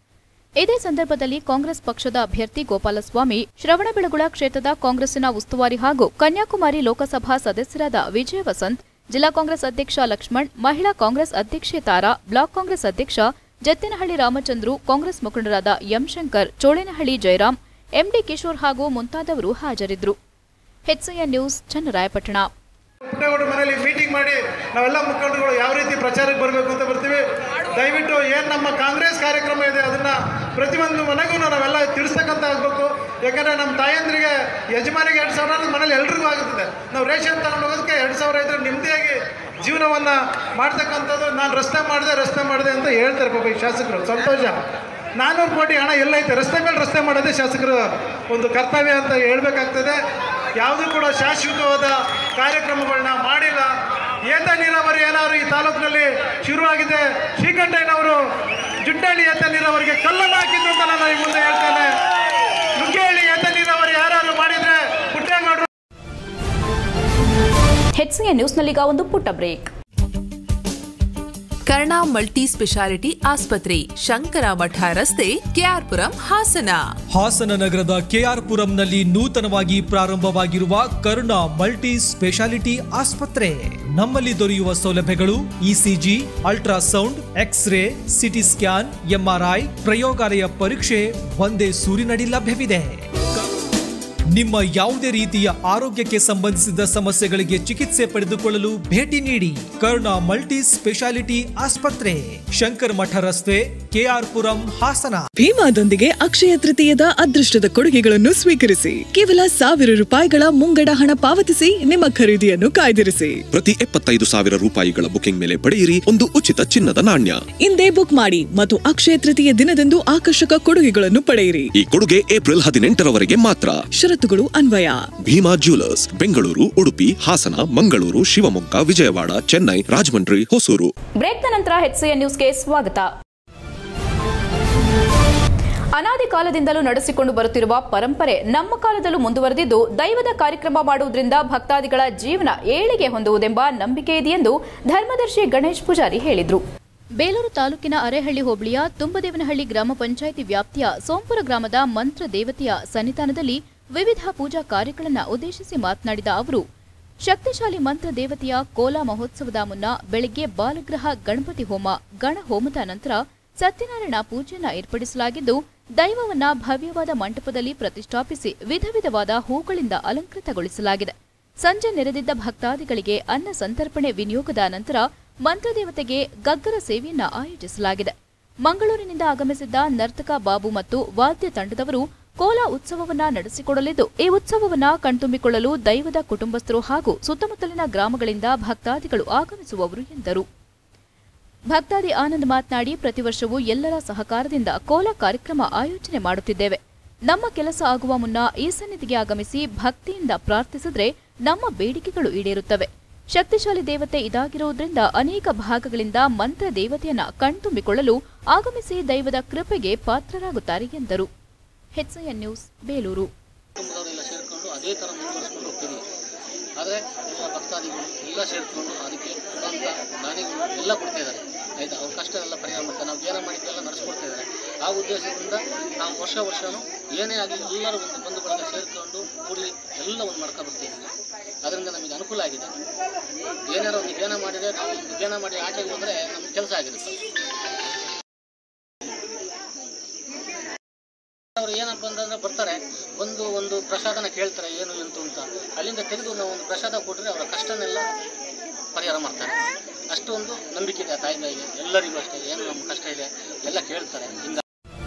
ಇದೇ ಸಂದರ್ಭದಲ್ಲಿ ಕಾಂಗ್ರೆಸ್ ಪಕ್ಷದ ಅಭ್ಯರ್ಥಿ ಗೋಪಾಲಸ್ವಾಮಿ ಶ್ರವಣಬೆಳಗೊಳ ಕ್ಷೇತ್ರದ ಕಾಂಗ್ರೆಸ್ಸಿನ ಉಸ್ತುವಾರಿ ಹಾಗೂ ಕನ್ಯಾಕುಮಾರಿ ಲೋಕಸಭಾ ಸದಸ್ಯರಾದ ವಿಜಯ ವಸಂತ್ ಜಿಲ್ಲಾ ಕಾಂಗ್ರೆಸ್ ಅಧ್ಯಕ್ಷ ಲಕ್ಷ್ಮಣ್ ಮಹಿಳಾ ಕಾಂಗ್ರೆಸ್ ಅಧ್ಯಕ್ಷೆ ತಾರಾ ಬ್ಲಾಕ್ ಕಾಂಗ್ರೆಸ್ ಅಧ್ಯಕ್ಷ ಜತ್ತಿನಹಳ್ಳಿ ರಾಮಚಂದ್ರು ಕಾಂಗ್ರೆಸ್ ಮುಖಂಡರಾದ ಎಂ ಶಂಕರ್ ಚೋಳೇನಹಳ್ಳಿ ಜಯರಾಮ್ ಎಂಡಿ ಕಿಶೋರ್ ಹಾಗೂ ಮುಂತಾದವರು ಹಾಜರಿದ್ದರು ಹೆಚ್ಐಎನ್ ನ್ಯೂಸ್ ಚನ್ನರಾಯಪಟ್ಟಣ ಪುಟ್ಟೇಗೌಡ ಮನೆಯಲ್ಲಿ ಮೀಟಿಂಗ್ ಮಾಡಿ ನಾವೆಲ್ಲ ಮುಖಂಡರುಗಳು ಯಾವ ರೀತಿ ಪ್ರಚಾರಕ್ಕೆ ಬರಬೇಕು ಅಂತ ಬರ್ತೀವಿ ದಯವಿಟ್ಟು ಏನು ನಮ್ಮ ಕಾಂಗ್ರೆಸ್ ಕಾರ್ಯಕ್ರಮ ಇದೆ ಅದನ್ನು ಪ್ರತಿಯೊಂದು ಮನೆಗೂ ನಾವೆಲ್ಲ ತಿಳಿಸ್ತಕ್ಕಂಥ ಆಗಬೇಕು ಯಾಕಂದರೆ ನಮ್ಮ ತಾಯಂದ್ರಿಗೆ ಯಜಮಾನಿಗೆ ಎರಡು ಸಾವಿರ ಅನ್ನೋದು ಮನೇಲಿ ಎಲ್ರಿಗೂ ಆಗುತ್ತದೆ ನಾವು ರೇಷನ್ ತಗೊಂಡು ಹೋಗೋದಕ್ಕೆ ಎರಡು ಸಾವಿರ ಇದ್ರೆ ನೆಮ್ಮದಿಯಾಗಿ ಜೀವನವನ್ನು ಮಾಡ್ತಕ್ಕಂಥದ್ದು ನಾನು ರಸ್ತೆ ಮಾಡಿದೆ ರಸ್ತೆ ಮಾಡಿದೆ ಅಂತ ಹೇಳ್ತಾರೆ ಪಾಪ ಈ ಶಾಸಕರು ಸಂತೋಷ ನಾನ್ನೂರು ಕೋಟಿ ಹಣ ಎಲ್ಲೈತೆ ರಸ್ತೆ ಮೇಲೆ ರಸ್ತೆ ಮಾಡೋದೇ ಶಾಸಕರ ಒಂದು ಕರ್ತವ್ಯ ಅಂತ ಹೇಳ್ಬೇಕಾಗ್ತದೆ ಯಾವುದೂ ಕೂಡ ಶಾಶ್ವತವಾದ ಕಾರ್ಯಕ್ರಮಗಳನ್ನ ಮಾಡಿಲ್ಲ ಏತ ನೀರಾವರಿ ಏನಾದ್ರು ಈ ತಾಲೂಕಿನಲ್ಲಿ ಶುರುವಾಗಿದೆ ಶ್ರೀಕಂಠಯ್ಯನವರು ಜುಟ್ಟಹಳ್ಳಿ ಏತ ನೀರಾವರಿಗೆ ಕಲ್ಲನ್ನು ಹಾಕಿದ್ರು ಅಂತ ನಾನು ಈ ಮುಂದೆ ಹೇಳ್ತೇನೆ ನುಗ್ಗೇಹಳ್ಳಿ ಏತ ನೀರಾವರಿ ಯಾರು ಮಾಡಿದ್ರೆ ಪುಟ್ಟೇಗೌಡರು ಹೆಚ್ಐಎನ್ ನ್ಯೂಸ್ನಲ್ಲೀಗ ಒಂದು ಪುಟ್ಟ ಬ್ರೇಕ್ ಕರ್ಣ ಮಲ್ಟಿ ಸ್ಪೆಷಾಲಿಟಿ ಆಸ್ಪತ್ರೆ ಶಂಕರ ಮಠ ರಸ್ತೆ ಕೆಆರ್ಪುರಂ ಹಾಸನ ಹಾಸನ ನಗರದ ಕೆಆರ್ ಪುರಂನಲ್ಲಿ ನೂತನವಾಗಿ ಪ್ರಾರಂಭವಾಗಿರುವ ಕರುಣ ಮಲ್ಟಿ ಸ್ಪೆಷಾಲಿಟಿ ಆಸ್ಪತ್ರೆ ನಮ್ಮಲ್ಲಿ ದೊರೆಯುವ ಸೌಲಭ್ಯಗಳು ECG ultrasound X ray CT scan MRI ಪ್ರಯೋಗಾಲಯ ಪರೀಕ್ಷೆ ಒಂದೇ ಸೂರಿನಡಿ ಲಭ್ಯವಿದೆ ನಿಮ್ಮ ಯಾವುದೇ ರೀತಿಯ ಆರೋಗ್ಯಕ್ಕೆ ಸಂಬಂಧಿಸಿದ ಸಮಸ್ಯೆಗಳಿಗೆ ಚಿಕಿತ್ಸೆ ಪಡೆದುಕೊಳ್ಳಲು ಭೇಟಿ ನೀಡಿ ಕರುಣಾ ಮಲ್ಟಿ ಸ್ಪೆಷಾಲಿಟಿ ಆಸ್ಪತ್ರೆ ಶಂಕರ್ ಮಠ ರಸ್ತೆ ಕೆಆರ್ ಪುರಂ ಹಾಸನ ಭೀಮಾದೊಂದಿಗೆ ಅಕ್ಷಯ ತೃತೀಯದ ಅದೃಷ್ಟದ ಕೊಡುಗೆಗಳನ್ನು ಸ್ವೀಕರಿಸಿ ಕೇವಲ ಸಾವಿರ ರೂಪಾಯಿಗಳ ಮುಂಗಡ ಹಣ ಪಾವತಿಸಿ ನಿಮ್ಮ ಖರೀದಿಯನ್ನು ಕಾಯ್ದಿರಿಸಿ ಪ್ರತಿ ಎಪ್ಪತ್ತೈದು ಸಾವಿರ ರೂಪಾಯಿಗಳ ಬುಕಿಂಗ್ ಮೇಲೆ ಪಡೆಯಿರಿ ಒಂದು ಉಚಿತ ಚಿನ್ನದ ನಾಣ್ಯ ಇಂದೇ ಬುಕ್ ಮಾಡಿ ಮತ್ತು ಅಕ್ಷಯ ತೃತೀಯ ದಿನದಂದು ಆಕರ್ಷಕ ಕೊಡುಗೆಗಳನ್ನು ಪಡೆಯಿರಿ ಈ ಕೊಡುಗೆ ಏಪ್ರಿಲ್ ಹದಿನೆಂಟರವರೆಗೆ ಮಾತ್ರ ಷರತ್ತುಗಳು ಅನ್ವಯ ಭೀಮಾ ಜ್ಯುವೆಲರ್ಸ್ ಬೆಂಗಳೂರು ಉಡುಪಿ ಹಾಸನ ಮಂಗಳೂರು ಶಿವಮೊಗ್ಗ ವಿಜಯವಾಡ ಚೆನ್ನೈ ರಾಜಮಂಡ್ರಿ ಹೊಸೂರು ಬ್ರೇಕ್ನ ನಂತರ ಹೆಚ್ಸಿಎನ್ ನ್ಯೂಸ್ಗೆ ಸ್ವಾಗತ ಅನಾದಿ ಕಾಲದಿಂದಲೂ ನಡೆಸಿಕೊಂಡು ಬರುತ್ತಿರುವ ಪರಂಪರೆ ನಮ್ಮ ಕಾಲದಲ್ಲೂ ಮುಂದುವರೆದಿದ್ದು ದೈವದ ಕಾರ್ಯಕ್ರಮ ಮಾಡುವುದರಿಂದ ಭಕ್ತಾದಿಗಳ ಜೀವನ ಏಳಿಗೆ ಹೊಂದುವುದೆಂಬ ನಂಬಿಕೆ ಇದೆ ಎಂದು ಧರ್ಮದರ್ಶಿ ಗಣೇಶ್ ಪೂಜಾರಿ ಹೇಳಿದರು ಬೇಲೂರು ತಾಲೂಕಿನ ಅರೆಹಳ್ಳಿ ಹೋಬಳಿಯ ತುಂಬದೇವನಹಳ್ಳಿ ಗ್ರಾಮ ಪಂಚಾಯಿತಿ ವ್ಯಾಪ್ತಿಯ ಸೋಂಪುರ ಗ್ರಾಮದ ಮಂತ್ರ ದೇವತೆಯ ಸನ್ನಿಧಾನದಲ್ಲಿ ವಿವಿಧ ಪೂಜಾ ಕಾರ್ಯಗಳನ್ನು ಉದ್ದೇಶಿಸಿ ಮಾತನಾಡಿದ ಅವರು ಶಕ್ತಿಶಾಲಿ ಮಂತ್ರ ದೇವತೆಯ ಕೋಲಾ ಮಹೋತ್ಸವದ ಮುನ್ನ ಬೆಳಗ್ಗೆ ಬಾಲಗ್ರಹ ಗಣಪತಿ ಹೋಮ ಗಣ ಹೋಮದ ನಂತರ ಸತ್ಯನಾರಾಯಣ ಪೂಜೆಯನ್ನ ಏರ್ಪಡಿಸಲಾಗಿದ್ದು ದೈವವನ್ನ ಭವ್ಯವಾದ ಮಂಟಪದಲ್ಲಿ ಪ್ರತಿಷ್ಠಾಪಿಸಿ ವಿಧ ವಿಧವಾದ ಹೂಗಳಿಂದ ಅಲಂಕೃತಗೊಳಿಸಲಾಗಿದೆ ಸಂಜೆ ನೆರೆದಿದ್ದ ಭಕ್ತಾದಿಗಳಿಗೆ ಅನ್ನ ಸಂತರ್ಪಣೆ ವಿನಿಯೋಗದ ನಂತರ ಮಂತ್ರದೇವತೆಗೆ ಗಗ್ಗರ ಸೇವೆಯನ್ನ ಆಯೋಜಿಸಲಾಗಿದೆ ಮಂಗಳೂರಿನಿಂದ ಆಗಮಿಸಿದ್ದ ನರ್ತಕ ಬಾಬು ಮತ್ತು ವಾದ್ಯ ತಂಡದವರು ಕೋಲಾ ಉತ್ಸವವನ್ನ ನಡೆಸಿಕೊಡಲಿದ್ದು ಈ ಉತ್ಸವವನ್ನ ಕಣ್ತುಂಬಿಕೊಳ್ಳಲು ದೈವದ ಕುಟುಂಬಸ್ಥರು ಹಾಗೂ ಸುತ್ತಮುತ್ತಲಿನ ಗ್ರಾಮಗಳಿಂದ ಭಕ್ತಾದಿಗಳು ಆಗಮಿಸುವವರು ಎಂದರು ಭಕ್ತಾದಿ ಆನಂದ್ ಮಾತನಾಡಿ ಪ್ರತಿ ವರ್ಷವೂ ಎಲ್ಲರ ಸಹಕಾರದಿಂದ ಕೋಲಾ ಕಾರ್ಯಕ್ರಮ ಆಯೋಜನೆ ಮಾಡುತ್ತಿದ್ದೇವೆ ನಮ್ಮ ಕೆಲಸ ಆಗುವ ಮುನ್ನ ಈ ಸನ್ನಿಧಿಗೆ ಆಗಮಿಸಿ ಭಕ್ತಿಯಿಂದ ಪ್ರಾರ್ಥಿಸಿದ್ರೆ ನಮ್ಮ ಬೇಡಿಕೆಗಳು ಈಡೇರುತ್ತವೆ ಶಕ್ತಿಶಾಲಿ ದೇವತೆ ಇದಾಗಿರುವುದರಿಂದ ಅನೇಕ ಭಾಗಗಳಿಂದ ಮಂತ್ರ ದೇವತೆಯನ್ನ ಕಣ್ತುಂಬಿಕೊಳ್ಳಲು ಆಗಮಿಸಿ ದೈವದ ಕೃಪೆಗೆ ಪಾತ್ರರಾಗುತ್ತಾರೆ ಎಂದರು ಹೆಚ್ಐಎನ್ ನ್ಯೂಸ್ ಬೇಲೂರು ಕುಟುಂಬದವರೆಲ್ಲ ಸೇರಿಕೊಂಡು ಅದೇ ಥರ ಮುಂದುವರಿಸ್ಕೊಂಡು ಹೋಗ್ತೀವಿ ಆದರೆ ಎಲ್ಲ ಭಕ್ತಾದಿಗಳು ಎಲ್ಲ ಸೇರಿಕೊಂಡು ಅದಕ್ಕೆ ಕೊಡುವಂಥ ದಾನಿಗಳು ಎಲ್ಲ ಕೊಡ್ತಾ ಇದ್ದಾರೆ ಆಯ್ತಾ ಅವ್ರ ಕಷ್ಟ ಎಲ್ಲ ಪರಿಹಾರ ಮಾಡ್ತಾರೆ ನಾವು ಏನೇ ಮಾಡಿದ್ದೆಲ್ಲ ನಡೆಸ್ಕೊಡ್ತಾ ಇದ್ದಾರೆ ಆ ಉದ್ದೇಶದಿಂದ ನಾವು ವರ್ಷ ವರ್ಷನೂ ಏನೇ ಆಗಲಿ ಎಲ್ಲರೂ ಒಂದು ಬಂಧು ಬಳಗ ಸೇರಿಕೊಂಡು ಕೂಡಿ ಎಲ್ಲ ಒಂದು ಮಾಡ್ಕೊಂಡು ಬರ್ತೀವಿ ಅದರಿಂದ ನಮಗೆ ಅನುಕೂಲ ಆಗಿದೆ ಏನಾರು ಒಂದು ವಿಧಾನ ಮಾಡಿದರೆ ನಾವು ಒಂದು ವಿಧಾನ ಮಾಡಿ ಆಚೆಗೆ ಹೋದರೆ ನಮ್ಗೆ ಕೆಲಸ ಆಗಿರುತ್ತೆ ಅವ್ರು ಏನಪ್ಪ ಅಂತಂದ್ರೆ ಬರ್ತಾರೆ ಒಂದು ಒಂದು ಪ್ರಸಾದನ ಕೇಳ್ತಾರೆ ಏನು ಎಂತು ಅಂತ ಅಲ್ಲಿಂದ ತೆಗೆದು ನಾವು ಒಂದು ಪ್ರಸಾದ ಕೊಟ್ಟರೆ ಅವರ ಕಷ್ಟನೆಲ್ಲ ಪರಿಹಾರ ಮಾಡ್ತಾರೆ ಅಷ್ಟೊಂದು ನಂಬಿಕೆ ಇದೆ ಆ ತಾಯಿ ತಾಯಿಗೆ ಎಲ್ಲರಿಗೂ ಅಷ್ಟೇ ಏನು ನಮ್ಮ ಕಷ್ಟ ಇದೆ ಎಲ್ಲ ಕೇಳ್ತಾರೆ ಹಿಂಗ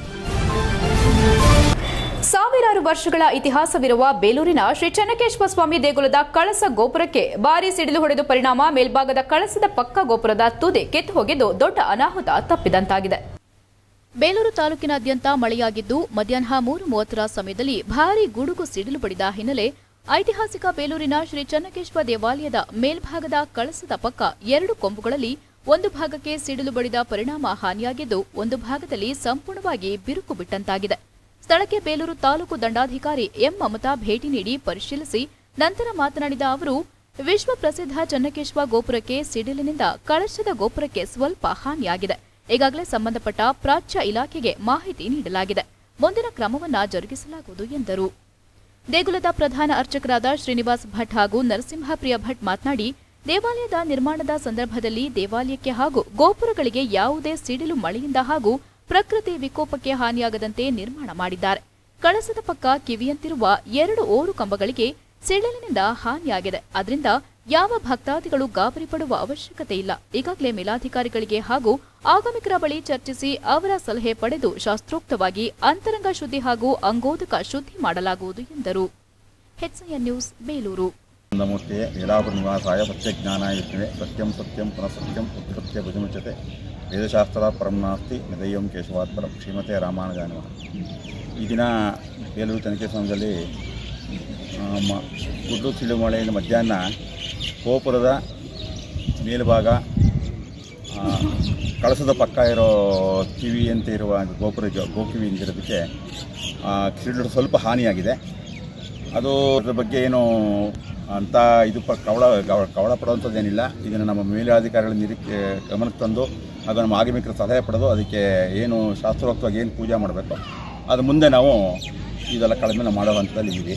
ಸಾವಿರಾರು ವರ್ಷಗಳ ಇತಿಹಾಸವಿರುವ ಬೇಲೂರಿನ ಶ್ರೀ ಚೆನ್ನಕೇಶ್ವರ ಸ್ವಾಮಿ ದೇಗುಲದ ಕಳಸ ಗೋಪುರಕ್ಕೆ ಭಾರೀ ಸಿಡಿಲು ಹೊಡೆದ ಪರಿಣಾಮ ಮೇಲ್ಭಾಗದ ಕಳಸದ ಪಕ್ಕ ಗೋಪುರದ ತುದಿ ಕೆತ್ತು ಹೋಗಿದ್ದು ದೊಡ್ಡ ಅನಾಹುತ ತಪ್ಪಿದಂತಾಗಿದೆ ಬೇಲೂರು ತಾಲೂಕಿನಾದ್ಯಂತ ಮಳೆಯಾಗಿದ್ದು ಮಧ್ಯಾಹ್ನ ಮೂರು ಮೂವತ್ತರ ಸಮಯದಲ್ಲಿ ಭಾರೀ ಗುಡುಗು ಸಿಡಿಲು ಬಡಿದ ಹಿನ್ನೆಲೆ ಐತಿಹಾಸಿಕ ಬೇಲೂರಿನ ಶ್ರೀ ಚನ್ನಕೇಶ್ವರ ದೇವಾಲಯದ ಮೇಲ್ಭಾಗದ ಕಳಸದ ಪಕ್ಕ ಎರಡು ಕೊಂಬುಗಳಲ್ಲಿ ಒಂದು ಭಾಗಕ್ಕೆ ಸಿಡಿಲು ಬಡಿದ ಪರಿಣಾಮ ಹಾನಿಯಾಗಿದ್ದು ಒಂದು ಭಾಗದಲ್ಲಿ ಸಂಪೂರ್ಣವಾಗಿ ಬಿರುಕು ಬಿಟ್ಟಂತಾಗಿದೆ ಸ್ಥಳಕ್ಕೆ ಬೇಲೂರು ತಾಲೂಕು ದಂಡಾಧಿಕಾರಿ ಎಂ ಮಮತಾ ಭೇಟಿ ನೀಡಿ ಪರಿಶೀಲಿಸಿ ನಂತರ ಮಾತನಾಡಿದ ಅವರು ವಿಶ್ವ ಪ್ರಸಿದ್ಧ ಚನ್ನಕೇಶ್ವರ ಗೋಪುರಕ್ಕೆ ಸಿಡಿಲಿನಿಂದ ಕಳಶದ ಗೋಪುರಕ್ಕೆ ಸ್ವಲ್ಪ ಹಾನಿಯಾಗಿದೆ ಈಗಾಗಲೇ ಸಂಬಂಧಪಟ್ಟ ಪ್ರಾಚ್ಯ ಇಲಾಖೆಗೆ ಮಾಹಿತಿ ನೀಡಲಾಗಿದೆ ಮುಂದಿನ ಕ್ರಮವನ್ನ ಜರುಗಿಸಲಾಗುವುದು ಎಂದರು ದೇಗುಲದ ಪ್ರಧಾನ ಅರ್ಚಕರಾದ ಶ್ರೀನಿವಾಸ್ ಭಟ್ ಹಾಗೂ ನರಸಿಂಹಪ್ರಿಯ ಭಟ್ ಮಾತನಾಡಿ ದೇವಾಲಯದ ನಿರ್ಮಾಣದ ಸಂದರ್ಭದಲ್ಲಿ ದೇವಾಲಯಕ್ಕೆ ಹಾಗೂ ಗೋಪುರಗಳಿಗೆ ಯಾವುದೇ ಸಿಡಿಲು ಮಳೆಯಿಂದ ಹಾಗೂ ಪ್ರಕೃತಿ ವಿಕೋಪಕ್ಕೆ ಹಾನಿಯಾಗದಂತೆ ನಿರ್ಮಾಣ ಮಾಡಿದ್ದಾರೆ ಕಳಸದ ಪಕ್ಕ ಕಿವಿಯಂತಿರುವ ಎರಡು ಓರು ಕಂಬಗಳಿಗೆ ಸಿಡಿಲಿನಿಂದ ಹಾನಿಯಾಗಿದೆ ಅದರಿಂದ ಯಾವ ಭಕ್ತಾದಿಗಳು ಗಾಬರಿ ಪಡುವ ಅವಶ್ಯಕತೆ ಇಲ್ಲ ಈಗಾಗಲೇ ಮೇಲಾಧಿಕಾರಿಗಳಿಗೆ ಹಾಗೂ ಆಗಮಿಕರ ಬಳಿ ಚರ್ಚಿಸಿ ಅವರ ಸಲಹೆ ಪಡೆದು ಶಾಸ್ತ್ರೋಕ್ತವಾಗಿ ಅಂತರಂಗ ಶುದ್ಧಿ ಹಾಗೂ ಅಂಗೋದಕ ಶುದ್ಧಿ ಮಾಡಲಾಗುವುದು ಎಂದರು ಹೆಚ್ಐಎನ್ ನ್ಯೂಸ್ ಬೇಲೂರು ನಮೋಸ್ತೆ ವೇದಾಪುರ ನಿವಾಸಾಯ ಸತ್ಯಜ್ಞಾನಾಯ ವಿಷ್ಣುವೆ ಸತ್ಯಂ ಸತ್ಯಂ ಪುನಃ ಸತ್ಯಂ ಉತ್ಕೃತ್ಯ ಭುಜಮುಚ್ಯತೆ ವೇದಶಾಸ್ತ್ರ ಪರಂ ನಾಸ್ತಿ ನಿದಯಂ ಕೇಶವಾತ್ ಪರಂ ಶ್ರೀಮತೆ ರಾಮಾನುಜಾನವ ಈ ದಿನ ಬೇಲೂರು ತನಿಖೇಶ್ವರದಲ್ಲಿ ಗುಡ್ಡು ಸಿಡಿಮಳೆಯಿಂದ ಮಧ್ಯಾಹ್ನ ಗೋಪುರದ ಮೇಲ್ಭಾಗ ಆ, ಕಳಸದ ಪಕ್ಕ ಇರೋ ಕಿವಿ ಅಂತ ಇರುವ ಗೋಪುರ ಜ- ಗೋಕಿವಿ ಅಂತಿರೋದಕ್ಕೆ ಆ, ಸಿಡಿಲು ಸ್ವಲ್ಪ ಹಾನಿಯಾಗಿದೆ ಅದು ಅದ್ರ ಬಗ್ಗೆ ಏನು ಅಂತ ಇದು ಪ ಕವಳ ಗವ- ಕವಳ ಪಡುವಂಥದ್ದೇನಿಲ್ಲ ಇದನ್ನು ನಮ್ಮ ಮೇಲಾಧಿಕಾರಿಗಳ ನಿರೀಕ್ಷೆ ಗಮನಕ್ಕೆ ತಂದು ಹಾಗೂ ನಮ್ಮ ಆಗಮಿಕರ ಸಲಹೆ ಪಡೆದು ಅದಕ್ಕೆ ಏನು ಶಾಸ್ತ್ರೋಕ್ತವಾಗಿ ಏನು ಪೂಜೆ ಮಾಡಬೇಕು ಅದು ಮುಂದೆ ನಾವು ಇದೆಲ್ಲ ಕಡಿಮೆ ಮಾಡೋ ಹಂತದಲ್ಲಿ ಇದ್ದೀವಿ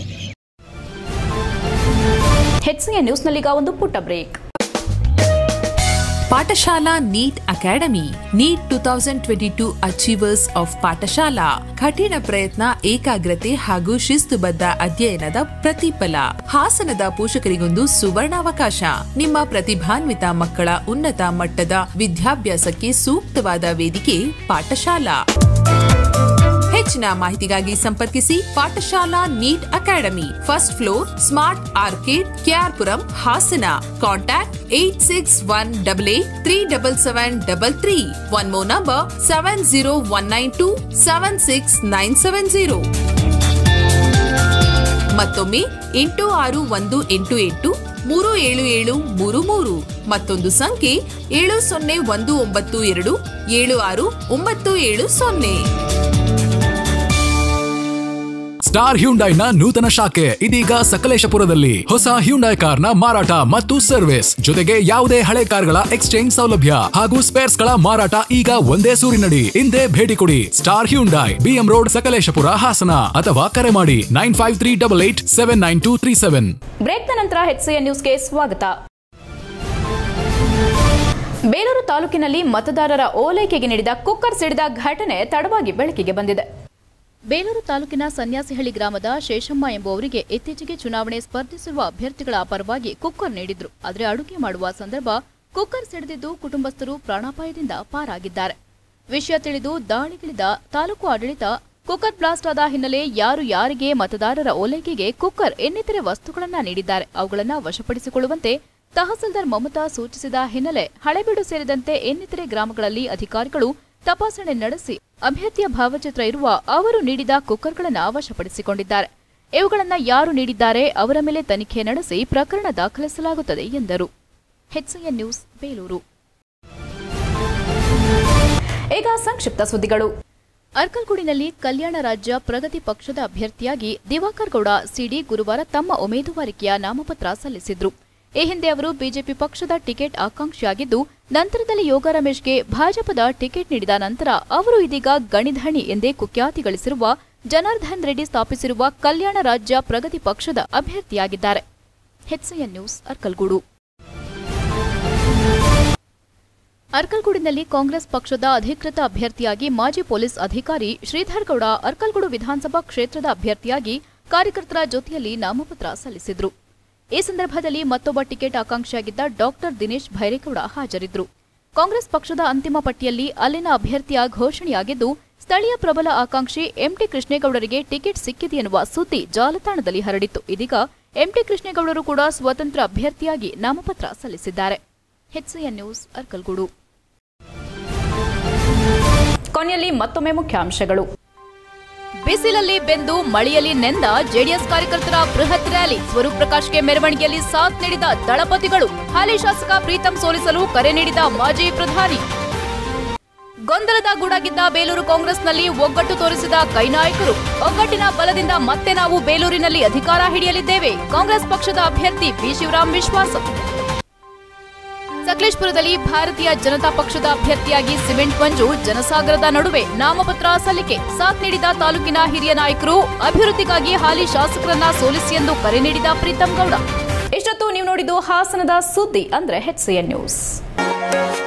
ಹೆಚ್ಸಿಎನ್ ನ್ಯೂಸ್ನಲ್ಲೀಗ ಒಂದು ಪುಟ್ಟ break Pathashala NEET academy NEET two thousand twenty two achievers of Pathashala ಕಠಿಣ ಪ್ರಯತ್ನ ಏಕಾಗ್ರತೆ ಹಾಗೂ ಶಿಸ್ತುಬದ್ಧ ಅಧ್ಯಯನದ ಪ್ರತಿಫಲ ಹಾಸನದ ಪೋಷಕರಿಗೊಂದು ಸುವರ್ಣಾವಕಾಶ ನಿಮ್ಮ ಪ್ರತಿಭಾನ್ವಿತ ಮಕ್ಕಳ ಉನ್ನತ ಮಟ್ಟದ ವಿದ್ಯಾಭ್ಯಾಸಕ್ಕೆ ಸೂಕ್ತವಾದ ವೇದಿಕೆ ಪಾಠಶಾಲಾ ಹೆಚ್ಚಿನ ಮಾಹಿತಿಗಾಗಿ ಸಂಪರ್ಕಿಸಿ ಪಾಠಶಾಲಾ NEET academy first floor smart arcade KR Puram Hassan contact eight six one double eight three double seven double three one ಮೋ number seven zero one nine two seven six nine seven zero ಮತ್ತೊಮ್ಮೆ ಎಂಟು ಆರು ಒಂದು ಎಂಟು ಎಂಟು ಮೂರು ಏಳು ಏಳು ಮೂರು ಮೂರು ಮತ್ತೊಂದು ಸಂಖ್ಯೆ ಏಳು ಸೊನ್ನೆ ಒಂದು ಒಂಬತ್ತು ಎರಡು ಏಳು ಆರು ಒಂಬತ್ತು ಏಳು ಸೊನ್ನೆ ಸ್ಟಾರ್ ಹ್ಯುಂಡೈನ ನೂತನ ಶಾಖೆ ಇದೀಗ ಸಕಲೇಶಪುರದಲ್ಲಿ ಹೊಸ ಹ್ಯುಂಡೈ ಕಾರ್ನ ಮಾರಾಟ ಮತ್ತು ಸರ್ವಿಸ್ ಜೊತೆಗೆ ಯಾವುದೇ ಹಳೆ ಕಾರ್ಗಳ ಎಕ್ಸ್ಚೇಂಜ್ ಸೌಲಭ್ಯ ಹಾಗೂ ಸ್ಪೇರ್ಸ್ ಗಳ ಮಾರಾಟ ಈಗ ಒಂದೇ ಸೂರಿನಡಿ ಹಿಂದೆ ಭೇಟಿ ಕೊಡಿ star Hyundai BM road Sakleshpur Hassan ಅಥವಾ ಕರೆ ಮಾಡಿ nine five three double eight seven nine two three seven ಬ್ರೇಕ್ನ ನಂತರ ಎಚ್ಸಿಎನ್ ನ್ಯೂಸ್ಗೆ ಸ್ವಾಗತ ಬೇಲೂರು ತಾಲೂಕಿನಲ್ಲಿ ಮತದಾರರ ಓಲೈಕೆಗೆ ನೀಡಿದ ಕುಕ್ಕರ್ ಸಿಡಿದ ಘಟನೆ ತಡವಾಗಿ ಬೆಳಕಿಗೆ ಬಂದಿದೆ ಬೇಲೂರು ತಾಲೂಕಿನ ಸನ್ಯಾಸಿಹಳ್ಳಿ ಗ್ರಾಮದ ಶೇಷಮ್ಮ ಎಂಬುವರಿಗೆ ಇತ್ತೀಚೆಗೆ ಚುನಾವಣೆ ಸ್ಪರ್ಧಿಸಿರುವ ಅಭ್ಯರ್ಥಿಗಳ ಪರವಾಗಿ ಕುಕ್ಕರ್ ನೀಡಿದ್ರು ಆದರೆ ಅಡುಗೆ ಮಾಡುವ ಸಂದರ್ಭ ಕುಕ್ಕರ್ ಸಿಡಿದಿದ್ದು ಕುಟುಂಬಸ್ಥರು ಪ್ರಾಣಾಪಾಯದಿಂದ ಪಾರಾಗಿದ್ದಾರೆ ವಿಷಯ ತಿಳಿದು ದಾಳಿಗಿಳಿದ ತಾಲೂಕು ಆಡಳಿತ ಕುಕ್ಕರ್ ಬ್ಲಾಸ್ಟ್ ಆದ ಹಿನ್ನೆಲೆ ಯಾರು ಯಾರಿಗೆ ಮತದಾರರ ಓಲೈಕೆಗೆ ಕುಕ್ಕರ್ ಇನ್ನಿತರೆ ವಸ್ತುಗಳನ್ನ ನೀಡಿದ್ದಾರೆ ಅವುಗಳನ್ನ ವಶಪಡಿಸಿಕೊಳ್ಳುವಂತೆ ತಹಸೀಲ್ದಾರ್ ಮಮತಾ ಸೂಚಿಸಿದ ಹಿನ್ನೆಲೆ ಹಳೆಬೀಡು ಸೇರಿದಂತೆ ಇನ್ನಿತರೆ ಗ್ರಾಮಗಳಲ್ಲಿ ಅಧಿಕಾರಿಗಳು ತಪಾಸಣೆ ನಡೆಸಿ ಅಭ್ಯರ್ಥಿಯ ಭಾವಚಿತ್ರ ಇರುವ ಅವರು ನೀಡಿದ ಕುಕ್ಕರ್ಗಳನ್ನು ವಶಪಡಿಸಿಕೊಂಡಿದ್ದಾರೆ ಇವುಗಳನ್ನು ಯಾರು ನೀಡಿದ್ದಾರೆ ಅವರ ಮೇಲೆ ತನಿಖೆ ನಡೆಸಿ ಪ್ರಕರಣ ದಾಖಲಿಸಲಾಗುತ್ತದೆ ಎಂದರು ಹೆಚ್ಎನ್ ನ್ಯೂಸ್ ಬೇಲೂರು ಈಗ ಸಂಕ್ಷಿಪ್ತ ಸುದ್ದಿಗಳು ಅರ್ಕಲ್ಗೂಡಿನಲ್ಲಿ ಕಲ್ಯಾಣ ರಾಜ್ಯ ಪ್ರಗತಿ ಪಕ್ಷದ ಅಭ್ಯರ್ಥಿಯಾಗಿ ದಿವಾಕರ್ ಗೌಡ ಸಿಡಿ ಗುರುವಾರ ತಮ್ಮ ಉಮೇದುವಾರಿಕೆಯ ನಾಮಪತ್ರ ಸಲ್ಲಿಸಿದ್ರು ಈ ಹಿಂದೆ ಅವರು ಬಿಜೆಪಿ ಪಕ್ಷದ ಟಿಕೆಟ್ ಆಕಾಂಕ್ಷಿಯಾಗಿದ್ದು ನಂತರದಲ್ಲಿ ಯೋಗ ರಮೇಶ್ಗೆ ಭಾಜಪದ ಟಿಕೆಟ್ ನೀಡಿದ ನಂತರ ಅವರು ಇದೀಗ ಗಣಿಧಣಿ ಎಂದೇ ಕುಖ್ಯಾತಿ ಗಳಿಸಿರುವ ಜನಾರ್ದನ್ ರೆಡ್ಡಿ ಸ್ಥಾಪಿಸಿರುವ ಕಲ್ಯಾಣ ರಾಜ್ಯ ಪ್ರಗತಿ ಪಕ್ಷದ ಅಭ್ಯರ್ಥಿಯಾಗಿದ್ದಾರೆ ಹೆಚ್ಎನ್ ನ್ಯೂಸ್ ಅರ್ಕಲ್ಗೂಡು ಅರ್ಕಲ್ಗೂಡಿನಲ್ಲಿ ಕಾಂಗ್ರೆಸ್ ಪಕ್ಷದ ಅಧಿಕೃತ ಅಭ್ಯರ್ಥಿಯಾಗಿ ಮಾಜಿ ಪೊಲೀಸ್ ಅಧಿಕಾರಿ ಶ್ರೀಧರ್ ಗೌಡ ಅರ್ಕಲ್ಗೂಡು ವಿಧಾನಸಭಾ ಕ್ಷೇತ್ರದ ಅಭ್ಯರ್ಥಿಯಾಗಿ ಕಾರ್ಯಕರ್ತರ ಜೊತೆಯಲ್ಲಿ ನಾಮಪತ್ರ ಸಲ್ಲಿಸಿದ್ರು ಈ ಸಂದರ್ಭದಲ್ಲಿ ಮತ್ತೊಬ್ಬ ಟಿಕೆಟ್ ಆಕಾಂಕ್ಷಿಯಾಗಿದ್ದ ಡಾಕ್ಟರ್ ದಿನೇಶ್ ಭೈರೇಗೌಡ ಹಾಜರಿದ್ದರು ಕಾಂಗ್ರೆಸ್ ಪಕ್ಷದ ಅಂತಿಮ ಪಟ್ಟಿಯಲ್ಲಿ ಅಲ್ಲಿನ ಅಭ್ಯರ್ಥಿಯ ಘೋಷಣೆಯಾಗಿದ್ದು ಸ್ಥಳೀಯ ಪ್ರಬಲ ಆಕಾಂಕ್ಷಿ ಎಂಟಿ ಕೃಷ್ಣೇಗೌಡರಿಗೆ ಟಿಕೆಟ್ ಸಿಕ್ಕಿದೆ ಎನ್ನುವ ಸುದ್ದಿ ಜಾಲತಾಣದಲ್ಲಿ ಹರಡಿತ್ತು ಇದೀಗ ಎಂಟಿ ಕೃಷ್ಣೇಗೌಡರು ಕೂಡ ಸ್ವತಂತ್ರ ಅಭ್ಯರ್ಥಿಯಾಗಿ ನಾಮಪತ್ರ ಸಲ್ಲಿಸಿದ್ದಾರೆ ಹೆಚ್ಎನ್ ನ್ಯೂಸ್ ಅರ್ಕಲ್ಗೂಡು ಕೊನೆಯಲ್ಲಿ ಮತ್ತೊಮ್ಮೆ ಮುಖ್ಯಾಂಶಗಳು ಬಿಸಿಲಲ್ಲಿ ಬೆಂದು ಮಳೆಯಲ್ಲಿ ನೆಂದ ಜೆಡಿಎಸ್ ಕಾರ್ಯಕರ್ತರ ಬೃಹತ್ ರ್ಯಾಲಿ ಸ್ವರೂಪ್ ಪ್ರಕಾಶ್ಗೆ ಮೆರವಣಿಗೆಯಲ್ಲಿ ಸಾಥ್ ನೀಡಿದ ದಳಪತಿಗಳು ಹಾಲಿ ಶಾಸಕ ಪ್ರೀತಂ ಸೋಲಿಸಲು ಕರೆ ನೀಡಿದ ಮಾಜಿ ಪ್ರಧಾನಿ ಗೊಂದಲದ ಗೂಡಾಗಿದ್ದ ಬೇಲೂರು ಕಾಂಗ್ರೆಸ್ನಲ್ಲಿ ಒಗ್ಗಟ್ಟು ತೋರಿಸಿದ ಕೈ ನಾಯಕರು ಒಗ್ಗಟ್ಟಿನ ಬಲದಿಂದ ಮತ್ತೆ ನಾವು ಬೇಲೂರಿನಲ್ಲಿ ಅಧಿಕಾರ ಹಿಡಿಯಲಿದ್ದೇವೆ ಕಾಂಗ್ರೆಸ್ ಪಕ್ಷದ ಅಭ್ಯರ್ಥಿ ಬಿ ಶಿವರಾಮ್ ವಿಶ್ವಾಸ ಸಕಲೇಶ್ಪುರದಲ್ಲಿ ಭಾರತೀಯ ಜನತಾ ಪಕ್ಷದ ಅಭ್ಯರ್ಥಿಯಾಗಿ ಸಿಮೆಂಟ್ ಮಂಜು ಜನಸಾಗರದ ನಡುವೆ ನಾಮಪತ್ರ ಸಲ್ಲಿಕೆ ಸಾಥ್ ನೀಡಿದ ತಾಲೂಕಿನ ಹಿರಿಯ ನಾಯಕರು ಅಭಿವೃದ್ಧಿಗಾಗಿ ಹಾಲಿ ಶಾಸಕರನ್ನ ಸೋಲಿಸಿ ಎಂದು ಕರೆ ನೀಡಿದ ಪ್ರೀತಂ ಗೌಡ ಇಷ್ಟೊತ್ತು ನೀವು ನೋಡಿದ್ದು ಹಾಸನದ ಸುದ್ದಿ ಅಂದ್ರೆ ಹೆಚ್ಸಿಎನ್ ನ್ಯೂಸ್